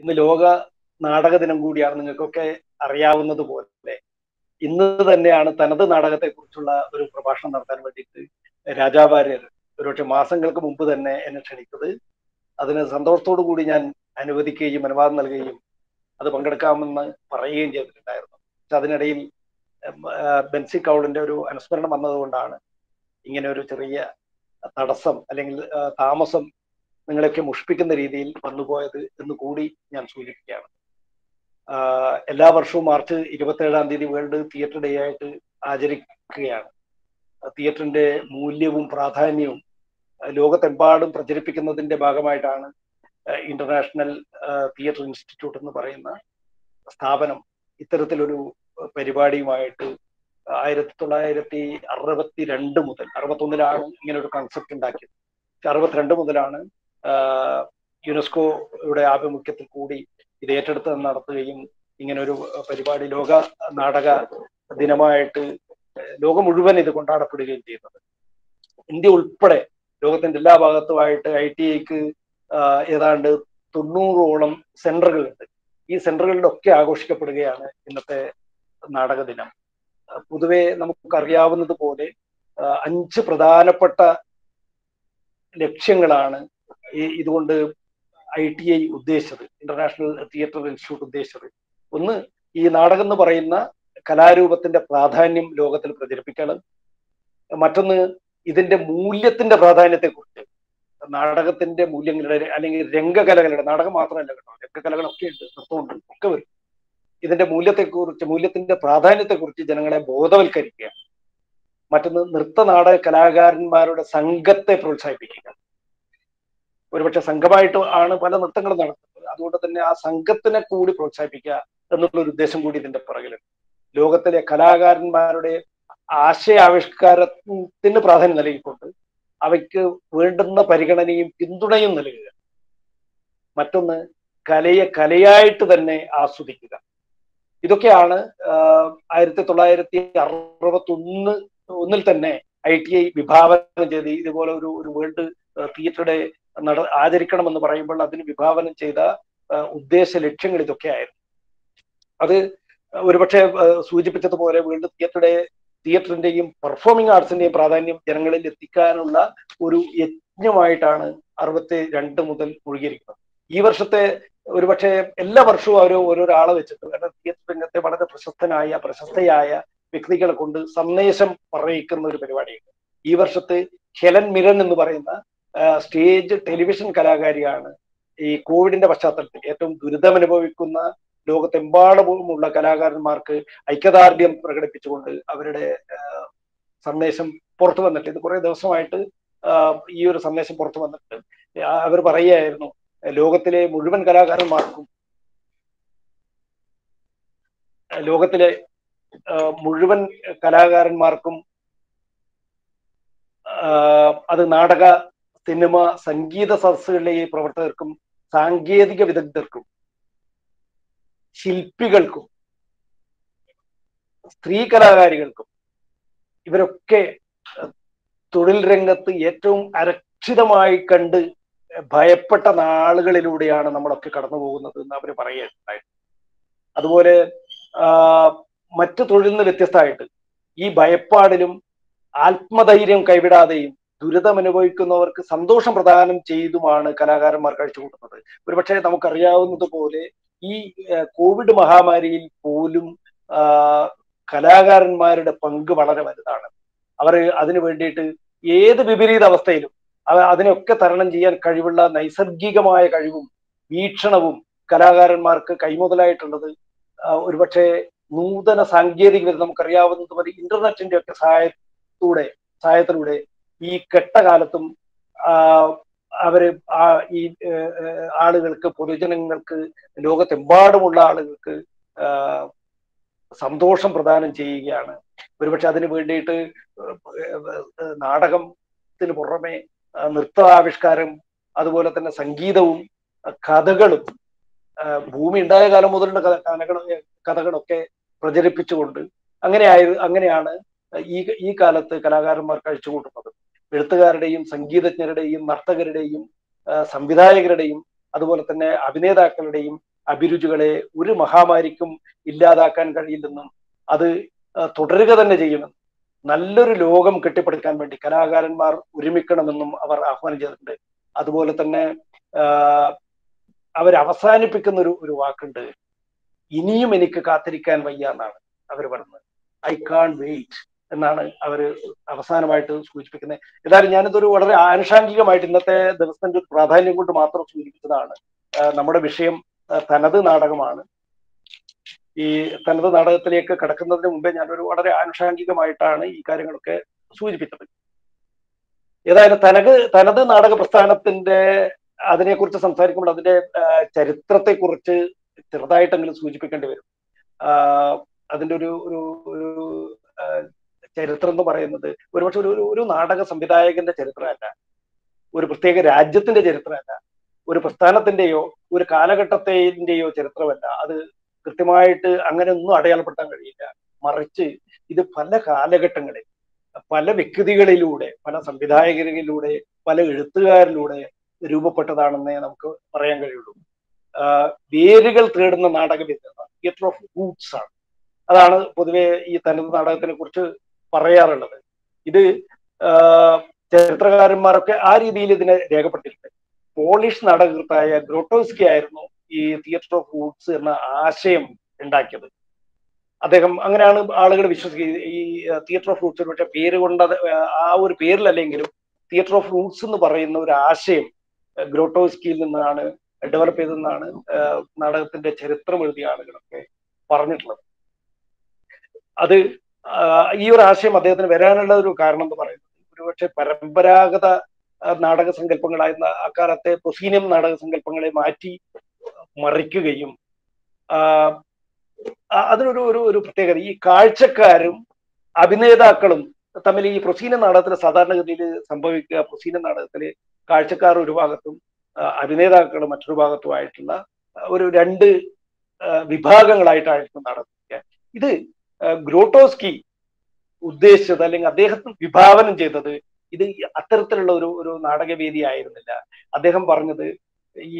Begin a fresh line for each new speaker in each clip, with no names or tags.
ഇന്ന് ലോക നാടക ദിനം കൂടിയാണ് നിങ്ങൾക്കൊക്കെ അറിയാവുന്നത് പോലെ ഇന്ന് തന്നെയാണ് തനത് നാടകത്തെ കുറിച്ചുള്ള ഒരു പ്രഭാഷണം നടത്താൻ വേണ്ടിയിട്ട് രാജാവാര്യർ ഒരുപക്ഷെ മാസങ്ങൾക്ക് മുമ്പ് തന്നെ എന്നെ ക്ഷണിച്ചത് അതിന് സന്തോഷത്തോടു കൂടി ഞാൻ അനുവദിക്കുകയും അനുവാദം നൽകുകയും അത് പങ്കെടുക്കാമെന്ന് പറയുകയും ചെയ്തിട്ടുണ്ടായിരുന്നു പക്ഷെ അതിനിടയിൽ ബെൻസി കൗളിന്റെ ഒരു അനുസ്മരണം വന്നതുകൊണ്ടാണ് ഇങ്ങനെ ഒരു ചെറിയ തടസ്സം അല്ലെങ്കിൽ താമസം നിങ്ങളെയൊക്കെ മുഷിപ്പിക്കുന്ന രീതിയിൽ വന്നുപോയത് എന്ന് കൂടി ഞാൻ സൂചിപ്പിക്കുകയാണ് എല്ലാ വർഷവും മാർച്ച് ഇരുപത്തേഴാം തീയതി വേൾഡ് തിയേറ്റർ ഡേ ആയിട്ട് ആചരിക്കുകയാണ് തിയേറ്ററിന്റെ മൂല്യവും പ്രാധാന്യവും ലോകത്തെമ്പാടും പ്രചരിപ്പിക്കുന്നതിന്റെ ഭാഗമായിട്ടാണ് ഇന്റർനാഷണൽ തിയേറ്റർ ഇൻസ്റ്റിറ്റ്യൂട്ട് എന്ന് പറയുന്ന സ്ഥാപനം ഇത്തരത്തിലൊരു പരിപാടിയുമായിട്ട് ആയിരത്തി തൊള്ളായിരത്തി അറുപത്തി രണ്ട് മുതൽ അറുപത്തൊന്നിലാണ് ഇങ്ങനെ ഒരു കൺസെപ്റ്റ് ഉണ്ടാക്കിയത് അറുപത്തിരണ്ട് മുതലാണ് യുനെസ്കോയുടെ ആഭിമുഖ്യത്തിൽ കൂടി ഇത് ഏറ്റെടുത്ത് നടത്തുകയും ഇങ്ങനെ ഒരു പരിപാടി ലോക നാടക ദിനമായിട്ട് ലോകം മുഴുവൻ ഇത് കൊണ്ടാടപ്പെടുകയും ചെയ്യുന്നത് ഇന്ത്യ ഉൾപ്പെടെ ലോകത്തിന്റെ എല്ലാ ഭാഗത്തുമായിട്ട് ഐ ടി ഐക്ക് ഏതാണ്ട് തൊണ്ണൂറോളം സെന്ററുകളുണ്ട് ഈ സെന്ററുകളിലൊക്കെ ആഘോഷിക്കപ്പെടുകയാണ് ഇന്നത്തെ നാടക ദിനം പൊതുവെ നമുക്കറിയാവുന്നത് പോലെ അഞ്ച് പ്രധാനപ്പെട്ട ലക്ഷ്യങ്ങളാണ് ഈ ഇതുകൊണ്ട് ഐ ടി ഐ ഉദ്ദേശിച്ചത് ഇന്റർനാഷണൽ തിയേറ്റർ ഇൻസ്റ്റിറ്റ്യൂട്ട് ഉദ്ദേശിച്ചത് ഒന്ന് ഈ നാടകം എന്ന് പറയുന്ന കലാരൂപത്തിന്റെ പ്രാധാന്യം ലോകത്തിൽ പ്രചരിപ്പിക്കണം മറ്റൊന്ന് ഇതിന്റെ മൂല്യത്തിന്റെ പ്രാധാന്യത്തെക്കുറിച്ച് നാടകത്തിന്റെ മൂല്യങ്ങളുടെ അല്ലെങ്കിൽ രംഗകലകളുടെ നാടകം മാത്രമല്ല കേട്ടോ രംഗകലകളൊക്കെ ഉണ്ട് നൃത്തമുണ്ട് ഒക്കെ വരും ഇതിന്റെ മൂല്യത്തെക്കുറിച്ച് മൂല്യത്തിന്റെ പ്രാധാന്യത്തെക്കുറിച്ച് ജനങ്ങളെ ബോധവൽക്കരിക്കുക മറ്റൊന്ന് നൃത്ത നാടക കലാകാരന്മാരുടെ സംഘത്തെ പ്രോത്സാഹിപ്പിക്കുക ഒരുപക്ഷെ സംഘമായിട്ട് ആണ് പല നൃത്തങ്ങളും നടത്തുന്നത് അതുകൊണ്ട് തന്നെ ആ സംഘത്തിനെ കൂടി പ്രോത്സാഹിപ്പിക്കുക എന്നുള്ള ഒരു ഉദ്ദേശം കൂടി ഇതിന്റെ പിറകിലുണ്ട് ലോകത്തിലെ കലാകാരന്മാരുടെ ആശയാവിഷ്കാരത്തിന് പ്രാധാന്യം നൽകിക്കൊണ്ട് അവയ്ക്ക് വേണ്ടുന്ന പരിഗണനയും പിന്തുണയും നൽകുക മറ്റൊന്ന് കലയെ കലയായിട്ട് തന്നെ ആസ്വദിക്കുക ഇതൊക്കെയാണ് ആയിരത്തി തൊള്ളായിരത്തി അറുപത്തി ഒന്ന് ഒന്നിൽ തന്നെ ഐ ടി ഐ വിഭാവനം ചെയ്ത് ഇതുപോലെ ഒരു ഒരു വേൾഡ് തിയേറ്ററുടെ നട ആചരിക്കണമെന്ന് പറയുമ്പോൾ അതിന് വിഭാവനം ചെയ്ത ഉദ്ദേശ ലക്ഷ്യങ്ങൾ ഇതൊക്കെ ആയിരുന്നു അത് ഒരുപക്ഷെ സൂചിപ്പിച്ചതുപോലെ വേൾഡ് തിയേറ്ററുടെ തിയേറ്ററിന്റെയും പെർഫോമിംഗ് ആർട്സിന്റെയും പ്രാധാന്യം ജനങ്ങളിൽ എത്തിക്കാനുള്ള ഒരു യജ്ഞമായിട്ടാണ് അറുപത്തി രണ്ട് മുതൽ മുഴുകിയിരിക്കുന്നത് ഈ വർഷത്തെ ഒരുപക്ഷെ എല്ലാ വർഷവും അവർ ഓരോരാളെ വെച്ചിട്ട് കാരണം തിയേറ്റർ രംഗത്തെ വളരെ പ്രശസ്തനായ പ്രശസ്തയായ വ്യക്തികളെ കൊണ്ട് സന്ദേശം പറയിക്കുന്ന ഒരു പരിപാടിയുണ്ട് ഈ വർഷത്തെ ഹെലൻ മിരൻ എന്ന് പറയുന്ന സ്റ്റേജ് ടെലിവിഷൻ കലാകാരിയാണ് ഈ കോവിഡിന്റെ പശ്ചാത്തലത്തിൽ ഏറ്റവും ദുരിതം അനുഭവിക്കുന്ന ലോകത്തെമ്പാടുമുള്ള കലാകാരന്മാർക്ക് ഐക്യദാർഢ്യം പ്രകടിപ്പിച്ചുകൊണ്ട് അവരുടെ സന്ദേശം പുറത്തു വന്നിട്ട് ഇത് കുറെ ദിവസമായിട്ട് ഈ ഒരു സന്ദേശം പുറത്തു വന്നിട്ട് അവർ പറയുകയായിരുന്നു ലോകത്തിലെ മുഴുവൻ കലാകാരന്മാർക്കും ലോകത്തിലെ മുഴുവൻ കലാകാരന്മാർക്കും അത് നാടക സിനിമ സംഗീത സദസ്സുകളിലെ ഈ പ്രവർത്തകർക്കും സാങ്കേതിക വിദഗ്ധർക്കും ശില്പികൾക്കും സ്ത്രീ കലാകാരികൾക്കും ഇവരൊക്കെ തൊഴിൽ രംഗത്ത് ഏറ്റവും അരക്ഷിതമായി കണ്ട് ഭയപ്പെട്ട നാളുകളിലൂടെയാണ് നമ്മളൊക്കെ കടന്നു പോകുന്നത് എന്ന് അവർ പറയുകയുണ്ടായി അതുപോലെ മറ്റു തൊഴിലിൽ നിന്ന് വ്യത്യസ്തമായിട്ട് ഈ ഭയപ്പാടിലും ആത്മധൈര്യം കൈവിടാതെയും ദുരിതം അനുഭവിക്കുന്നവർക്ക് സന്തോഷം പ്രദാനം ചെയ്തുമാണ് കലാകാരന്മാർ കഴിച്ചുകൂട്ടുന്നത് ഒരുപക്ഷെ നമുക്കറിയാവുന്നത് പോലെ ഈ കോവിഡ് മഹാമാരിയിൽ പോലും കലാകാരന്മാരുടെ പങ്ക് വളരെ വലുതാണ് അവർ അതിനു വേണ്ടിയിട്ട് ഏത് വിപരീത അവസ്ഥയിലും അതിനൊക്കെ തരണം ചെയ്യാൻ കഴിവുള്ള നൈസർഗികമായ കഴിവും വീക്ഷണവും കലാകാരന്മാർക്ക് കൈമുതലായിട്ടുള്ളത് ഒരുപക്ഷെ നൂതന സാങ്കേതിക വിദ്യ നമുക്കറിയാവുന്നതുപോലെ ഇന്റർനെറ്റിന്റെ ഒക്കെ സഹായത്തൂടെ സഹായത്തിലൂടെ ഈ കെട്ടകാലത്തും അവര് ആ ഈ ആളുകൾക്ക് പൊതുജനങ്ങൾക്ക് ലോകത്തെമ്പാടുമുള്ള ആളുകൾക്ക് സന്തോഷം പ്രദാനം ചെയ്യുകയാണ് ഒരുപക്ഷെ അതിന് വേണ്ടിയിട്ട് നാടകത്തിന് പുറമെ നൃത്താവിഷ്കാരം അതുപോലെ തന്നെ സംഗീതവും കഥകളും ഭൂമി ഉണ്ടായ കാലം മുതലുള്ള കഥകൾ കഥകളൊക്കെ പ്രചരിപ്പിച്ചുകൊണ്ട് അങ്ങനെയായ അങ്ങനെയാണ് ഈ ഈ കാലത്ത് കലാകാരന്മാർ കഴിച്ചുകൂട്ടുന്നത് എഴുത്തുകാരുടെയും സംഗീതജ്ഞരുടെയും നർത്തകരുടെയും സംവിധായകരുടെയും അതുപോലെ തന്നെ അഭിനേതാക്കളുടെയും അഭിരുചികളെ ഒരു മഹാമാരിക്കും ഇല്ലാതാക്കാൻ കഴിയില്ലെന്നും അത് തുടരുക തന്നെ ചെയ്യുമെന്നും നല്ലൊരു ലോകം കെട്ടിപ്പടുക്കാൻ വേണ്ടി കലാകാരന്മാർ ഒരുമിക്കണമെന്നും അവർ ആഹ്വാനം ചെയ്തിട്ടുണ്ട് അതുപോലെ തന്നെ അവർ അവസാനിപ്പിക്കുന്ന ഒരു ഒരു വാക്കുണ്ട് ഇനിയും എനിക്ക് കാത്തിരിക്കാൻ വയ്യ എന്നാണ് അവർ പറഞ്ഞത് ഐ കാൺ വെയിറ്റ് എന്നാണ് അവർ അവസാനമായിട്ട് സൂചിപ്പിക്കുന്നത് ഏതായാലും ഞാനിതൊരു വളരെ ആനുഷാംഗികമായിട്ട് ഇന്നത്തെ ദിവസത്തിന്റെ ഒരു പ്രാധാന്യം കൊണ്ട് മാത്രം സൂചിപ്പിച്ചതാണ് നമ്മുടെ വിഷയം തനത് നാടകമാണ് ഈ തനത് നാടകത്തിലേക്ക് കടക്കുന്നതിന് മുമ്പേ ഞാനൊരു വളരെ ആനുഷാംഗികമായിട്ടാണ് ഈ കാര്യങ്ങളൊക്കെ സൂചിപ്പിച്ചത് ഏതായാലും തനത് തനത് നാടക പ്രസ്ഥാനത്തിന്റെ അതിനെക്കുറിച്ച് സംസാരിക്കുമ്പോൾ അതിന്റെ ചരിത്രത്തെക്കുറിച്ച് ചെറുതായിട്ടെങ്കിലും സൂചിപ്പിക്കേണ്ടി വരും അതിന്റെ ഒരു ഒരു ഒരു ചരിത്രം എന്ന് പറയുന്നത് ഒരുപക്ഷെ ഒരു ഒരു നാടക സംവിധായകന്റെ ചരിത്രമല്ല ഒരു പ്രത്യേക രാജ്യത്തിന്റെ ചരിത്രമല്ല ഒരു പ്രസ്ഥാനത്തിന്റെയോ ഒരു കാലഘട്ടത്തിന്റെയോ ചരിത്രമല്ല അത് കൃത്യമായിട്ട് അങ്ങനെ ഒന്നും അടയാളപ്പെടുത്താൻ കഴിയില്ല മറിച്ച് ഇത് പല കാലഘട്ടങ്ങളിൽ പല വ്യക്തികളിലൂടെ പല സംവിധായകരിലൂടെ പല എഴുത്തുകാരിലൂടെ രൂപപ്പെട്ടതാണെന്നേ നമുക്ക് പറയാൻ കഴിയുള്ളൂ വേരുകൾ തേടുന്ന നാടകം എന്താണ് തിയേറ്റർ ഓഫ് റൂട്ട്സ് ആണ് അതാണ് പൊതുവെ ഈ തനത് നാടകത്തിനെ കുറിച്ച് പറയാറുള്ളത് ഇത് ചരിത്രകാരന്മാരൊക്കെ ആ രീതിയിൽ ഇതിനെ രേഖപ്പെടുത്തിയിട്ടുണ്ട് പോളിഷ് നാടകകൃത്തായ ഗ്രോട്ടോസ്കി ആയിരുന്നു ഈ തിയേറ്റർ ഓഫ് റൂട്ട്സ് എന്ന ആശയം ഉണ്ടാക്കിയത് അദ്ദേഹം അങ്ങനെയാണ് ആളുകൾ വിശ്വസിക്കുന്നത് ഈ തിയേറ്റർ ഓഫ് റൂട്ട്സ് പക്ഷെ പേര് കൊണ്ട് ആ ഒരു പേരിലല്ലെങ്കിലും തിയേറ്റർ ഓഫ് റൂട്ട്സ് എന്ന് പറയുന്ന ഒരു ആശയം ഗ്രോട്ടോസ്കിയിൽ നിന്നാണ് ഡെവലപ്പ് ചെയ്തെന്നാണ് നാടകത്തിന്റെ ചരിത്രം എഴുതിയ ആളുകളൊക്കെ പറഞ്ഞിട്ടുള്ളത് അത് ഈ ഒരു ആശയം അദ്ദേഹത്തിന് വരാനുള്ള ഒരു കാരണം എന്ന് പറയുന്നത് ഒരുപക്ഷെ പരമ്പരാഗത നാടക സങ്കല്പങ്ങളായിരുന്ന അക്കാലത്തെ പ്രൊസീനിയം നാടക സങ്കല്പങ്ങളെ മാറ്റി മറിക്കുകയും അതിനൊരു ഒരു ഒരു പ്രത്യേകത ഈ കാഴ്ചക്കാരും അഭിനേതാക്കളും തമ്മിൽ ഈ പ്രൊസീന നാടകത്തിൽ സാധാരണഗതിയിൽ സംഭവിക്കുക പ്രൊസീന നാടകത്തിൽ കാഴ്ചക്കാർ ഒരു ഭാഗത്തും അഭിനേതാക്കൾ മറ്റൊരു ഭാഗത്തുമായിട്ടുള്ള ഒരു രണ്ട് വിഭാഗങ്ങളായിട്ടായിരുന്നു നടത്തുക ഇത് ഗ്രോട്ടോസ്കി ഉദ്ദേശിച്ചത് അല്ലെങ്കിൽ അദ്ദേഹത്തിന് വിഭാവനം ചെയ്തത് ഇത് അത്തരത്തിലുള്ള ഒരു ഒരു നാടകവേദി ആയിരുന്നില്ല അദ്ദേഹം പറഞ്ഞത് ഈ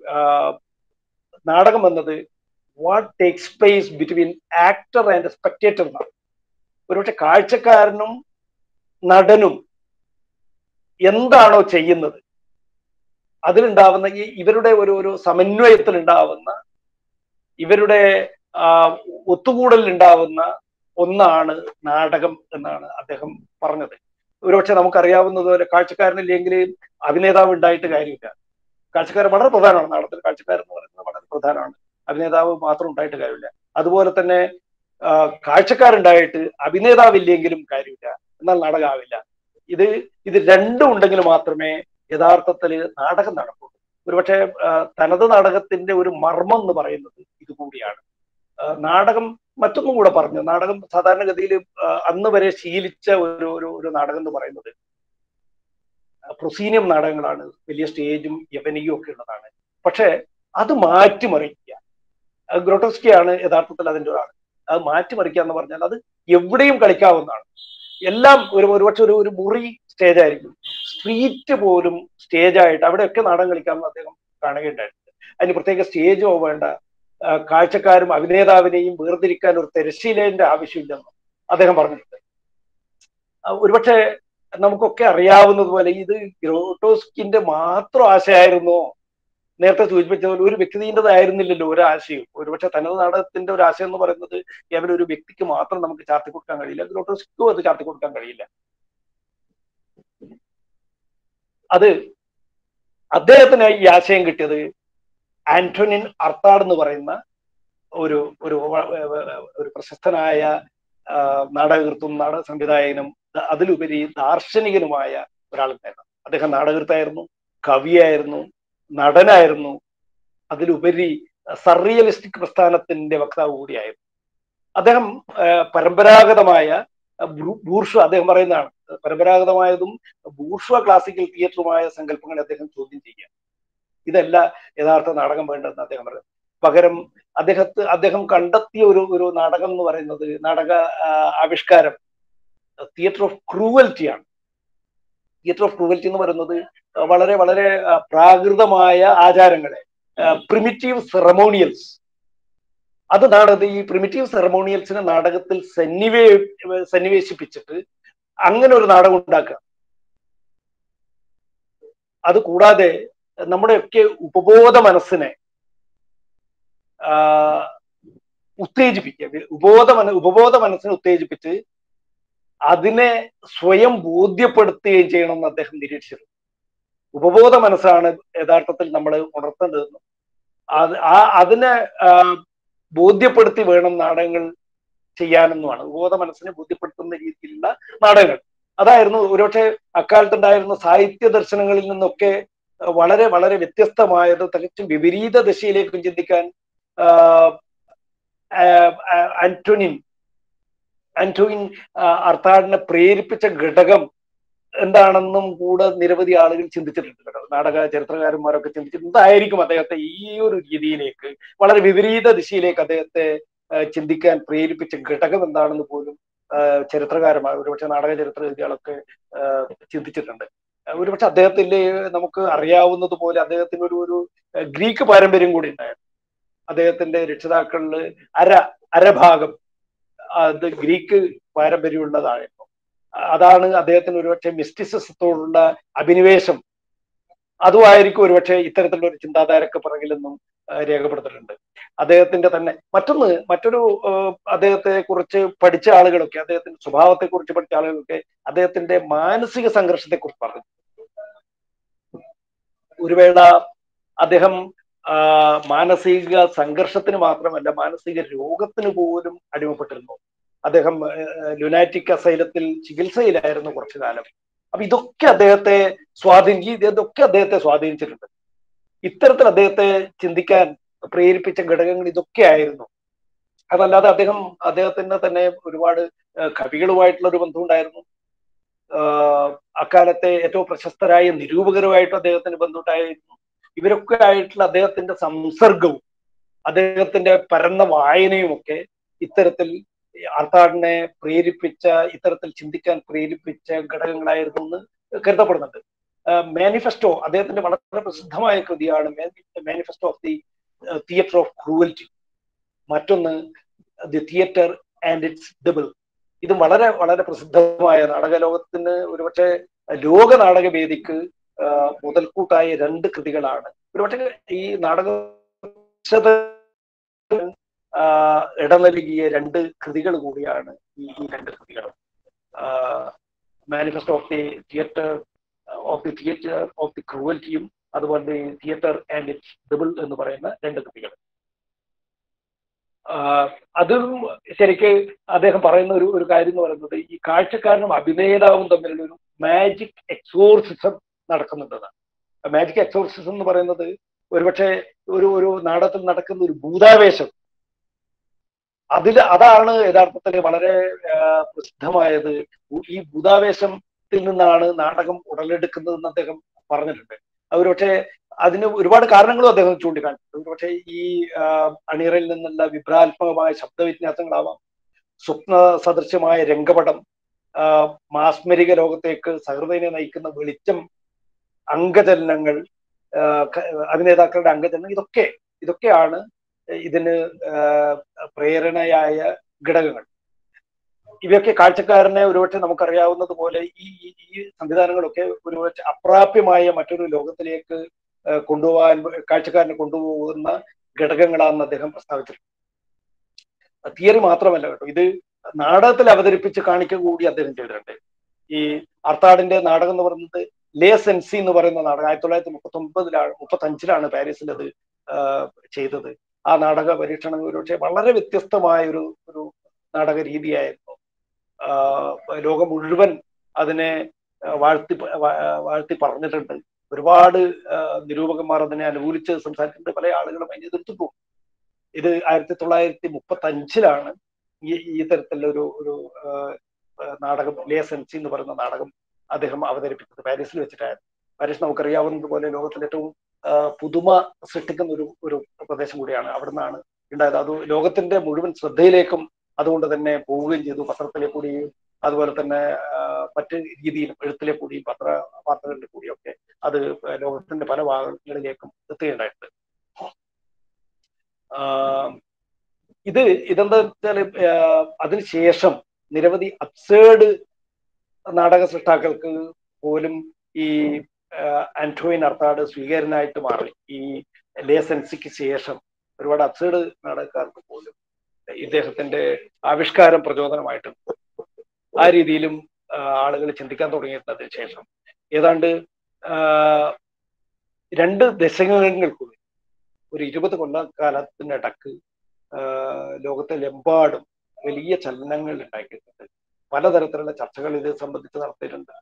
നാടകം എന്നത് what takes place between actor and spectator എന്നാണ് ഒരുപക്ഷെ കാഴ്ചക്കാരനും നടനും എന്താണോ ചെയ്യുന്നത് അതിലുണ്ടാവുന്ന ഈ ഇവരുടെ ഒരു ഒരു സമന്വയത്തിൽ ഉണ്ടാവുന്ന ഇവരുടെ ഒത്തുകൂടലിൽ ഉണ്ടാവുന്ന ഒന്നാണ് നാടകം എന്നാണ് അദ്ദേഹം പറഞ്ഞത് ഒരുപക്ഷെ നമുക്കറിയാവുന്നതുപോലെ കാഴ്ചക്കാരനില്ലെങ്കിൽ അഭിനേതാവ് ഉണ്ടായിട്ട് കാര്യമില്ല കാഴ്ചക്കാരൻ വളരെ പ്രധാനമാണ് നാടകത്തിൽ കാഴ്ചക്കാരൻ എന്ന് പറയുന്നത് വളരെ പ്രധാനമാണ് അഭിനേതാവ് മാത്രം ഉണ്ടായിട്ട് കാര്യമില്ല അതുപോലെ തന്നെ കാഴ്ചക്കാരുണ്ടായിട്ട് അഭിനേതാവില്ലെങ്കിലും കാര്യമില്ല എന്നാൽ നാടകമാവില്ല ഇത് ഇത് രണ്ടും ഉണ്ടെങ്കിൽ മാത്രമേ യഥാർത്ഥത്തിൽ നാടകം നടക്കുള്ളൂ ഒരുപക്ഷെ തനത് നാടകത്തിന്റെ ഒരു മർമ്മം എന്ന് പറയുന്നത് ഇതുകൂടിയാണ് നാടകം മറ്റൊന്നും കൂടെ പറഞ്ഞു നാടകം സാധാരണഗതിയിൽ അന്ന് വരെ ശീലിച്ച ഒരു ഒരു ഒരു നാടകം എന്ന് പറയുന്നത് പ്രൊസീനിയം നാടകങ്ങളാണ് വലിയ സ്റ്റേജും യവനിയും ഒക്കെ ഉള്ളതാണ് പക്ഷെ അത് മാറ്റിമറിക്കുക ഗ്രോട്ടോസ്കിയാണ് യഥാർത്ഥത്തിൽ അതിന്റെ ഒരാൾ അത് മാറ്റിമറിക്കുക എന്ന് പറഞ്ഞാൽ അത് എവിടെയും കളിക്കാവുന്നതാണ് എല്ലാം ഒരു ഒരുപക്ഷെ ഒരു ഒരു മുറി സ്റ്റേജ് ആയിരിക്കും സ്ട്രീറ്റ് പോലും സ്റ്റേജായിട്ട് അവിടെയൊക്കെ നാടകം കളിക്കാമെന്ന് അദ്ദേഹം കാണുകയുണ്ടായിട്ടുണ്ട് അതിന് പ്രത്യേക സ്റ്റേജോ വേണ്ട കാഴ്ചക്കാരും അഭിനേതാവിനെയും വേർതിരിക്കാൻ ഒരു തിരശ്ശീലേന്റെ ആവശ്യമില്ലെന്ന് അദ്ദേഹം പറഞ്ഞിട്ടുണ്ട് ഒരുപക്ഷെ നമുക്കൊക്കെ അറിയാവുന്നതുപോലെ ഇത് ഗ്രോട്ടോസ്കിന്റെ മാത്രം ആശയമായിരുന്നോ നേരത്തെ സൂചിപ്പിച്ച പോലെ ഒരു വ്യക്തിൻ്റെതായിരുന്നില്ലല്ലോ ഒരു ആശയം ഒരുപക്ഷെ തനത് നാടകത്തിന്റെ ഒരു ആശയം എന്ന് പറയുന്നത് കേവലം ഒരു വ്യക്തിക്ക് മാത്രം നമുക്ക് ചാർത്തി കൊടുക്കാൻ കഴിയില്ല ഗ്രോട്ടോസ്ക്കും അത് ചാർത്തി കൊടുക്കാൻ കഴിയില്ല അത് അദ്ദേഹത്തിന് ഈ ആശയം കിട്ടിയത് ആന്റോണിൻ അർത്താഡ് എന്ന് പറയുന്ന ഒരു ഒരു ഒരു പ്രശസ്തനായ നാടകകൃത്തും നാടക സംവിധായകനും അതിലുപരി ദാർശനികനുമായ ഒരാളുണ്ടായിരുന്നു അദ്ദേഹം നാടകകൃത്തായിരുന്നു കവിയായിരുന്നു നടനായിരുന്നു അതിലുപരി സർറിയലിസ്റ്റിക് പ്രസ്ഥാനത്തിന്റെ വക്താവ് കൂടിയായിരുന്നു അദ്ദേഹം പരമ്പരാഗതമായ ബൂർഷ അദ്ദേഹം പറയുന്നതാണ് പരമ്പരാഗതമായതും ബൂർഷ ക്ലാസിക്കൽ തിയേറ്ററുമായ സങ്കല്പങ്ങളെ അദ്ദേഹം ചോദ്യം ചെയ്യുക ഇതല്ല യഥാർത്ഥ നാടകം വേണ്ടതെന്ന് അദ്ദേഹം പറയുന്നത് പകരം അദ്ദേഹത്തെ അദ്ദേഹം കണ്ടെത്തിയ ഒരു ഒരു നാടകം എന്ന് പറയുന്നത് നാടക ആവിഷ്കാരം തിയേറ്റർ ഓഫ് ക്രൂവൽറ്റിയാണ് തിയേറ്റർ ഓഫ് ക്രൂവൽറ്റി എന്ന് പറയുന്നത് വളരെ വളരെ പ്രാകൃതമായ ആചാരങ്ങളെ പ്രിമിറ്റീവ് സെറമോണിയൽസ് അത് നാടക ഈ പ്രിമിറ്റീവ് സെറമോണിയൽസിനെ നാടകത്തിൽ സന്നിവേ സന്നിവേശിപ്പിച്ചിട്ട് അങ്ങനെ ഒരു നാടകം ഉണ്ടാക്കുക അത് കൂടാതെ നമ്മുടെയൊക്കെ ഉപബോധ മനസ്സിനെ ഉത്തേജിപ്പിക്കുക ഉപബോധ മന ഉപബോധ മനസ്സിനെ ഉത്തേജിപ്പിച്ച് അതിനെ സ്വയം ബോധ്യപ്പെടുത്തുകയും ചെയ്യണമെന്ന് അദ്ദേഹം നിരീക്ഷിച്ചിരുന്നു ഉപബോധ മനസ്സാണ് യഥാർത്ഥത്തിൽ നമ്മൾ ഉണർത്തേണ്ടതെന്നും അത് ആ അതിനെ ബോധ്യപ്പെടുത്തി വേണം നാടകങ്ങൾ ചെയ്യാനെന്നുമാണ് ഉപബോധ മനസ്സിനെ ബോധ്യപ്പെടുത്തുന്ന രീതിയിലുള്ള നാടകങ്ങൾ അതായിരുന്നു ഒരുപക്ഷെ അക്കാലത്തുണ്ടായിരുന്ന സാഹിത്യ ദർശനങ്ങളിൽ നിന്നൊക്കെ വളരെ വളരെ വ്യത്യസ്തമായത് തികച്ചും വിപരീത ദിശയിലേക്കും ചിന്തിക്കാൻ ആന്റോണിൻ ആന്റോയിൻ അർത്ഥാടിനെ പ്രേരിപ്പിച്ച ഘടകം എന്താണെന്നും കൂടെ നിരവധി ആളുകൾ ചിന്തിച്ചിട്ടുണ്ട് കേട്ടോ നാടക ചരിത്രകാരന്മാരൊക്കെ ചിന്തിച്ചിട്ടുണ്ട് എന്തായിരിക്കും അദ്ദേഹത്തെ ഈ ഒരു രീതിയിലേക്ക് വളരെ വിപരീത ദിശയിലേക്ക് അദ്ദേഹത്തെ ചിന്തിക്കാൻ പ്രേരിപ്പിച്ച ഘടകം എന്താണെന്ന് പോലും ചരിത്രകാരന്മാർ ഒരുപക്ഷെ നാടക ചരിത്രവിദ്യകളൊക്കെ ചിന്തിച്ചിട്ടുണ്ട് ഒരുപക്ഷെ അദ്ദേഹത്തിന്റെ നമുക്ക് അറിയാവുന്നത് പോലെ അദ്ദേഹത്തിന് ഒരു ഒരു ഗ്രീക്ക് പാരമ്പര്യം കൂടി ഉണ്ടായിരുന്നു അദ്ദേഹത്തിന്റെ രക്ഷിതാക്കളിൽ അര അരഭാഗം അത് ഗ്രീക്ക് പാരമ്പര്യമുള്ളതായിരുന്നു അതാണ് അദ്ദേഹത്തിന് ഒരുപക്ഷെ മിസ്റ്റിസിസത്തോടുള്ള അഭിനിവേശം അതുമായിരിക്കും ഒരുപക്ഷെ ഇത്തരത്തിലുള്ള ഒരു ചിന്താധാരക്ക് പിറകിലെന്നും രേഖപ്പെടുത്തിയിട്ടുണ്ട് അദ്ദേഹത്തിന്റെ തന്നെ മറ്റൊന്ന് മറ്റൊരു അദ്ദേഹത്തെ കുറിച്ച് പഠിച്ച ആളുകളൊക്കെ അദ്ദേഹത്തിന്റെ സ്വഭാവത്തെ കുറിച്ച് പഠിച്ച ആളുകളൊക്കെ അദ്ദേഹത്തിന്റെ മാനസിക സംഘർഷത്തെ കുറിച്ച് പറഞ്ഞു ഒരു വേള അദ്ദേഹം മാനസിക സംഘർഷത്തിന് മാത്രമല്ല മാനസിക രോഗത്തിന് പോലും അടിമപ്പെട്ടിരുന്നു അദ്ദേഹം ലുനാറ്റിക് അസൈലത്തിൽ ചികിത്സയിലായിരുന്നു കുറച്ചു കാലം അപ്പൊ ഇതൊക്കെ അദ്ദേഹത്തെ സ്വാധീനിച്ച് ഇതൊക്കെ അദ്ദേഹത്തെ സ്വാധീനിച്ചിട്ടുണ്ട് ഇത്തരത്തിൽ അദ്ദേഹത്തെ ചിന്തിക്കാൻ പ്രേരിപ്പിച്ച ഘടകങ്ങൾ ഇതൊക്കെ ആയിരുന്നു അതല്ലാതെ അദ്ദേഹം അദ്ദേഹത്തിന് തന്നെ ഒരുപാട് കവികളുമായിട്ടുള്ള ഒരു ബന്ധം ഉണ്ടായിരുന്നു അക്കാലത്തെ ഏറ്റവും പ്രശസ്തരായ നിരൂപകരുമായിട്ട് അദ്ദേഹത്തിന് ബന്ധമുണ്ടായിരുന്നു ഇവരൊക്കെ ആയിട്ടുള്ള അദ്ദേഹത്തിന്റെ സംസർഗവും അദ്ദേഹത്തിന്റെ പരന്ന വായനയും ഒക്കെ ഇത്തരത്തിൽ ആർത്താടിനെ പ്രേരിപ്പിച്ച ഇത്തരത്തിൽ ചിന്തിക്കാൻ പ്രേരിപ്പിച്ച ഘടകങ്ങളായിരുന്നു എന്ന് കരുതപ്പെടുന്നുണ്ട് മാനിഫെസ്റ്റോ അദ്ദേഹത്തിന്റെ വളരെ പ്രസിദ്ധമായ കൃതിയാണ് manifesto of the theatre of cruelty മറ്റൊന്ന് the theatre and its double ഇത് വളരെ വളരെ പ്രസിദ്ധമായ നാടക ലോകത്തിന് ഒരുപക്ഷെ ലോക നാടകവേദിക്ക് മുതൽക്കൂട്ടായ രണ്ട് കൃതികളാണ് ഒരുപക്ഷെ ഈ നാടക ഇടം നൽകിയ രണ്ട് കൃതികൾ കൂടിയാണ് ഈ ഈ രണ്ട് കൃതികളും manifesto of the theatre of the theatre of the ക്രൂവൽറ്റിയും അതുപോലെ തിയേറ്റർ ആൻഡ് ഇറ്റ്സ് ഡബിൾ എന്ന് പറയുന്ന രണ്ട് കൃതികൾ അതും ശരിക്ക് അദ്ദേഹം പറയുന്ന ഒരു ഒരു കാര്യം എന്ന് പറയുന്നത് ഈ കാഴ്ചക്കാരനും അഭിനേതാവും തമ്മിലുള്ള ഒരു മാജിക് എക്സോർസിസം നടക്കുന്നുണ്ടെന്നാണ് മാജിക് എക്സോർസിസം എന്ന് പറയുന്നത് ഒരുപക്ഷെ ഒരു ഒരു നാടകത്തിൽ നടക്കുന്ന ഒരു ഭൂതാവേശം അതിൽ അതാണ് യഥാർത്ഥത്തിൽ വളരെ പ്രസിദ്ധമായത് ഈ ഭൂതാവേശത്തിൽ നിന്നാണ് നാടകം ഉടലെടുക്കുന്നതെന്ന് അദ്ദേഹം പറഞ്ഞിട്ടുണ്ട് ഒരുപക്ഷെ അതിന് ഒരുപാട് കാരണങ്ങളും അദ്ദേഹം ചൂണ്ടിക്കാണിച്ചു ഒരുപക്ഷെ ഈ അണിയറയിൽ നിന്നുള്ള വിഭ്രാത്മകമായ ശബ്ദവിന്യാസങ്ങളാവാം സ്വപ്ന സദൃശ്യമായ രംഗപടം മാസ്മരിക ലോകത്തേക്ക് സഹൃദയനെ നയിക്കുന്ന വെളിച്ചം അംഗചലനങ്ങൾ അഭിനേതാക്കളുടെ അംഗചലനം ഇതൊക്കെ ഇതൊക്കെയാണ് ഇതിന് പ്രേരണയായ ഘടകങ്ങൾ ഇവയൊക്കെ കാഴ്ചക്കാരനെ ഒരുപക്ഷെ നമുക്കറിയാവുന്നത് പോലെ ഈ ഈ സംവിധാനങ്ങളൊക്കെ ഒരുപക്ഷെ അപ്രാപ്യമായ മറ്റൊരു ലോകത്തിലേക്ക് കൊണ്ടുപോകാൻ കാഴ്ചക്കാരനെ കൊണ്ടുപോകുന്ന ഘടകങ്ങളാണെന്ന് അദ്ദേഹം പ്രസ്താവിച്ചിട്ടുണ്ട് തിയറി മാത്രമല്ല കേട്ടോ ഇത് നാടകത്തിൽ അവതരിപ്പിച്ച് കാണിക്കുക കൂടി അദ്ദേഹം ചെയ്തിട്ടുണ്ട് ഈ അർത്താടിന്റെ നാടകം എന്ന് പറയുന്നത് ലേ സെൻസി എന്ന് പറയുന്ന നാടകം ആയിരത്തി തൊള്ളായിരത്തി മുപ്പത്തി ഒമ്പതിലാണ് മുപ്പത്തി അഞ്ചിലാണ് പാരീസിൽ അത് ചെയ്തത് ആ നാടക പരീക്ഷണം ഒരുപക്ഷെ വളരെ വ്യത്യസ്തമായ ഒരു ഒരു നാടക രീതിയായിരുന്നു ലോകം മുഴുവൻ അതിനെ വാഴ്ത്തി വാഴ്ത്തി പറഞ്ഞിട്ടുണ്ട് ഒരുപാട് നിരൂപകന്മാർ അതിനെ അനുകൂലിച്ച് സംസാരിച്ചിട്ടുണ്ട് പല ആളുകളും അതിനെ എതിർത്തിട്ടു ഇത് ആയിരത്തി തൊള്ളായിരത്തി മുപ്പത്തി അഞ്ചിലാണ് ഈ ഈ തരത്തിലുള്ള ഒരു ഒരു നാടകം ലേസൻസി എന്ന് പറയുന്ന നാടകം അദ്ദേഹം അവതരിപ്പിച്ചത് പാരീസിൽ വെച്ചിട്ടായിരുന്നു പാരീസ് നമുക്കറിയാവുന്നത് പോലെ ലോകത്തിലെ ഏറ്റവും പുതുമ സൃഷ്ടിക്കുന്ന ഒരു ഒരു പ്രദേശം കൂടിയാണ് അവിടെ നിന്നാണ് ഉണ്ടായത് അത് ലോകത്തിന്റെ മുഴുവൻ ശ്രദ്ധയിലേക്കും അതുകൊണ്ട് തന്നെ പോവുകയും ചെയ്തു പത്രത്തിലെ കൂടിയും അതുപോലെ തന്നെ മറ്റ് രീതിയിലും എഴുത്തിലെ കൂടിയും പത്ര വാർത്തകളിലെ കൂടിയും ഒക്കെ അത് ലോകത്തിന്റെ പല ഭാഗങ്ങളിലേക്കും എത്തുകയുണ്ടായിട്ടുണ്ട് ഇത് ഇതെന്താ വെച്ചാല് അതിനുശേഷം നിരവധി അബ്സേർഡ് നാടക സൃഷ്ടാക്കൾക്ക് പോലും ഈ ആന്റോയിൻ അർത്ഥാട് സ്വീകാര്യനായിട്ട് മാറി ഈ ലേസൻസിക്ക് ശേഷം ഒരുപാട് അബ്സേർഡ് നാടകക്കാർക്ക് പോലും ഇദ്ദേഹത്തിന്റെ ആവിഷ്കാരം പ്രചോദനമായിട്ടുണ്ട് ആ രീതിയിലും ആളുകൾ ചിന്തിക്കാൻ തുടങ്ങിയതിന് ശേഷം ഏതാണ്ട് രണ്ട് ദശകങ്ങൾക്കുള്ളിൽ ഒരു ഇരുപത് കൊല്ലക്കാലത്തിനിടക്ക് ലോകത്തിലെമ്പാടും വലിയ ചലനങ്ങൾ ഉണ്ടാക്കിയിട്ടുണ്ട് പലതരത്തിലുള്ള ചർച്ചകൾ ഇത് സംബന്ധിച്ച് നടത്തിയിട്ടുണ്ട്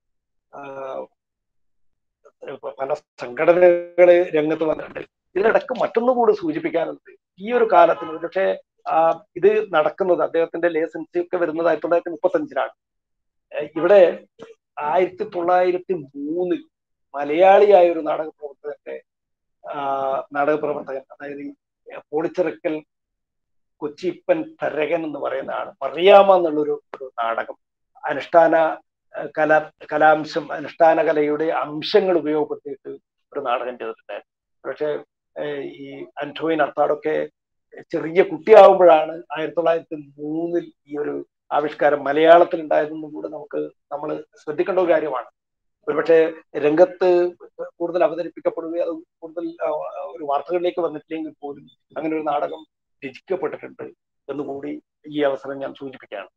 പല സംഘടനകള് രംഗത്ത് വന്നിട്ടുണ്ട് ഇതിനിടക്ക് മറ്റൊന്നു കൂടി സൂചിപ്പിക്കാനുണ്ട് ഈ ഒരു കാലത്തിന് പക്ഷേ ഇത് നടക്കുന്നത് അദ്ദേഹത്തിന്റെ ലേസൻസി ഒക്കെ വരുന്നത് ആയിരത്തി തൊള്ളായിരത്തി മുപ്പത്തി അഞ്ചിലാണ് ഇവിടെ ആയിരത്തി തൊള്ളായിരത്തി മൂന്നിൽ മലയാളിയായ ഒരു നാടക പ്രവർത്തകന്റെ നാടക പ്രവർത്തകൻ അതായത് പോളിച്ചിറക്കൽ കൊച്ചിപ്പൻ തരകൻ എന്ന് പറയുന്ന ആൾ മറിയാമ എന്നുള്ളൊരു ഒരു നാടകം അനുഷ്ഠാന കല കലാംശം അനുഷ്ഠാന കലയുടെ അംശങ്ങൾ ഉപയോഗപ്പെടുത്തിയിട്ട് ഒരു നാടകം ചെയ്തിട്ടുണ്ടായിരുന്നു പക്ഷെ ഈ അന്റോയിൻ അർത്താടൊക്കെ ചെറിയ കുട്ടിയാവുമ്പോഴാണ് ആയിരത്തി തൊള്ളായിരത്തി മൂന്നിൽ ഈ ഒരു ആവിഷ്കാരം മലയാളത്തിൽ ഉണ്ടായതെന്നും കൂടെ നമുക്ക് നമ്മൾ ശ്രദ്ധിക്കേണ്ട ഒരു കാര്യമാണ് ഒരുപക്ഷെ രംഗത്ത് കൂടുതൽ അവതരിപ്പിക്കപ്പെടുകയോ അത് കൂടുതൽ ഒരു വാർത്തകളിലേക്ക് വന്നിട്ടില്ലെങ്കിൽ പോലും അങ്ങനെ ഒരു നാടകം രചിക്കപ്പെട്ടിട്ടുണ്ട് എന്നുകൂടി ഈ അവസരം ഞാൻ സൂചിപ്പിക്കുകയാണ്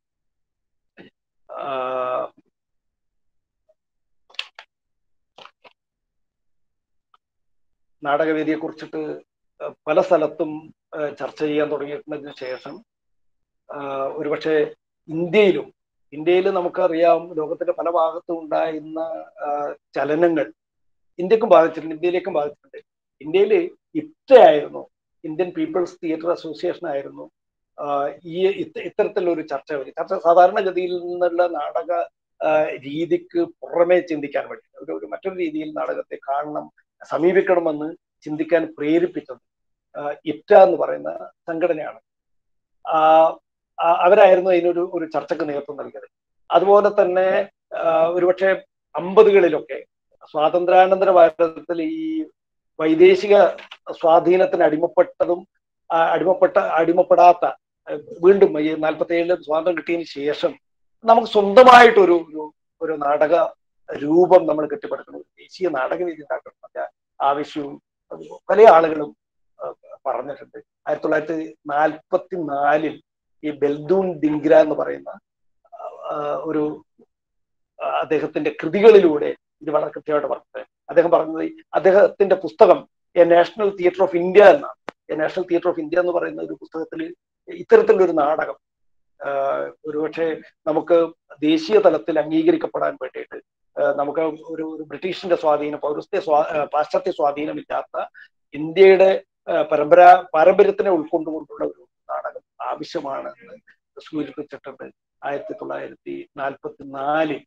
നാടകവേദിയെ കുറിച്ചിട്ട് പല സ്ഥലത്തും ചർച്ച ചെയ്യാൻ തുടങ്ങിയതിന് ശേഷം ഒരുപക്ഷെ ഇന്ത്യയിലും ഇന്ത്യയിൽ നമുക്കറിയാം ലോകത്തിന്റെ പല ഭാഗത്തും ഉണ്ടായിരുന്ന ചലനങ്ങൾ ഇന്ത്യക്കും ബാധിച്ചിട്ടുണ്ട് ഇന്ത്യയിലേക്കും ബാധിച്ചിട്ടുണ്ട് ഇന്ത്യയിൽ ഇപ്റ്റ ആയിരുന്നു ഇന്ത്യൻ പീപ്പിൾസ് തിയേറ്റർ അസോസിയേഷൻ ആയിരുന്നു ഈ ഇത്തരത്തിലൊരു ചർച്ച ചർച്ച സാധാരണഗതിയിൽ നിന്നുള്ള നാടക രീതിക്ക് പുറമെ ചിന്തിക്കാൻ വേണ്ടി ഒരു ഒരു മറ്റൊരു രീതിയിൽ നാടകത്തെ കാണണം സമീപിക്കണമെന്ന് ചിന്തിക്കാൻ പ്രേരിപ്പിച്ചത് ഇപ്റ്റ എന്ന് പറയുന്ന സംഘടനയാണ് അവരായിരുന്നു അതിനൊരു ഒരു ചർച്ചക്ക് നേതൃത്വം നൽകിയത് അതുപോലെ തന്നെ ഒരുപക്ഷെ അമ്പതുകളിലൊക്കെ സ്വാതന്ത്ര്യാനന്തര ഭാരതത്തിൽ ഈ വൈദേശിക സ്വാധീനത്തിന് അടിമപ്പെട്ടതും അടിമപ്പെട്ട അടിമപ്പെടാത്ത വീണ്ടും ഈ നാൽപ്പത്തി ഏഴില് സ്വാതന്ത്ര്യം കിട്ടിയതിന് ശേഷം നമുക്ക് സ്വന്തമായിട്ടൊരു ഒരു ഒരു നാടക രൂപം നമ്മൾ കെട്ടിപ്പടുക്കണം ദേശീയ നാടകവേദി ഉണ്ടാക്കണം ആവശ്യവും പല ആളുകളും പറഞ്ഞിട്ടുണ്ട് ആയിരത്തി തൊള്ളായിരത്തി നാൽപ്പത്തി നാലിൽ ഈ ബെൽദൂൺ ദിങ്ഗ്ര എന്ന് പറയുന്ന ഒരു അദ്ദേഹത്തിന്റെ കൃതികളിലൂടെ ഇത് വളരെ കൃത്യമായിട്ട് പറഞ്ഞത് അദ്ദേഹം പറഞ്ഞത് അദ്ദേഹത്തിന്റെ പുസ്തകം a national theatre of India എന്നാണ് a national theatre of India എന്ന് പറയുന്ന ഒരു പുസ്തകത്തിൽ ഇത്തരത്തിലൊരു നാടകം ഒരുപക്ഷെ നമുക്ക് ദേശീയ തലത്തിൽ അംഗീകരിക്കപ്പെടാൻ വേണ്ടിയിട്ട് നമുക്ക് ഒരു ഒരു ബ്രിട്ടീഷിന്റെ സ്വാധീനം പൗരസ്ത്യ സ്വാ പാശ്ചാത്യ സ്വാധീനമില്ലാത്ത ഇന്ത്യയുടെ പരമ്പര പാരമ്പര്യത്തിനെ ഉൾക്കൊണ്ടുകൊണ്ടുള്ള ഒരു നാടകം ആവശ്യമാണ് എന്ന് സൂചിപ്പിച്ചിട്ടുണ്ട് ആയിരത്തി തൊള്ളായിരത്തി നാൽപ്പത്തി നാലിൽ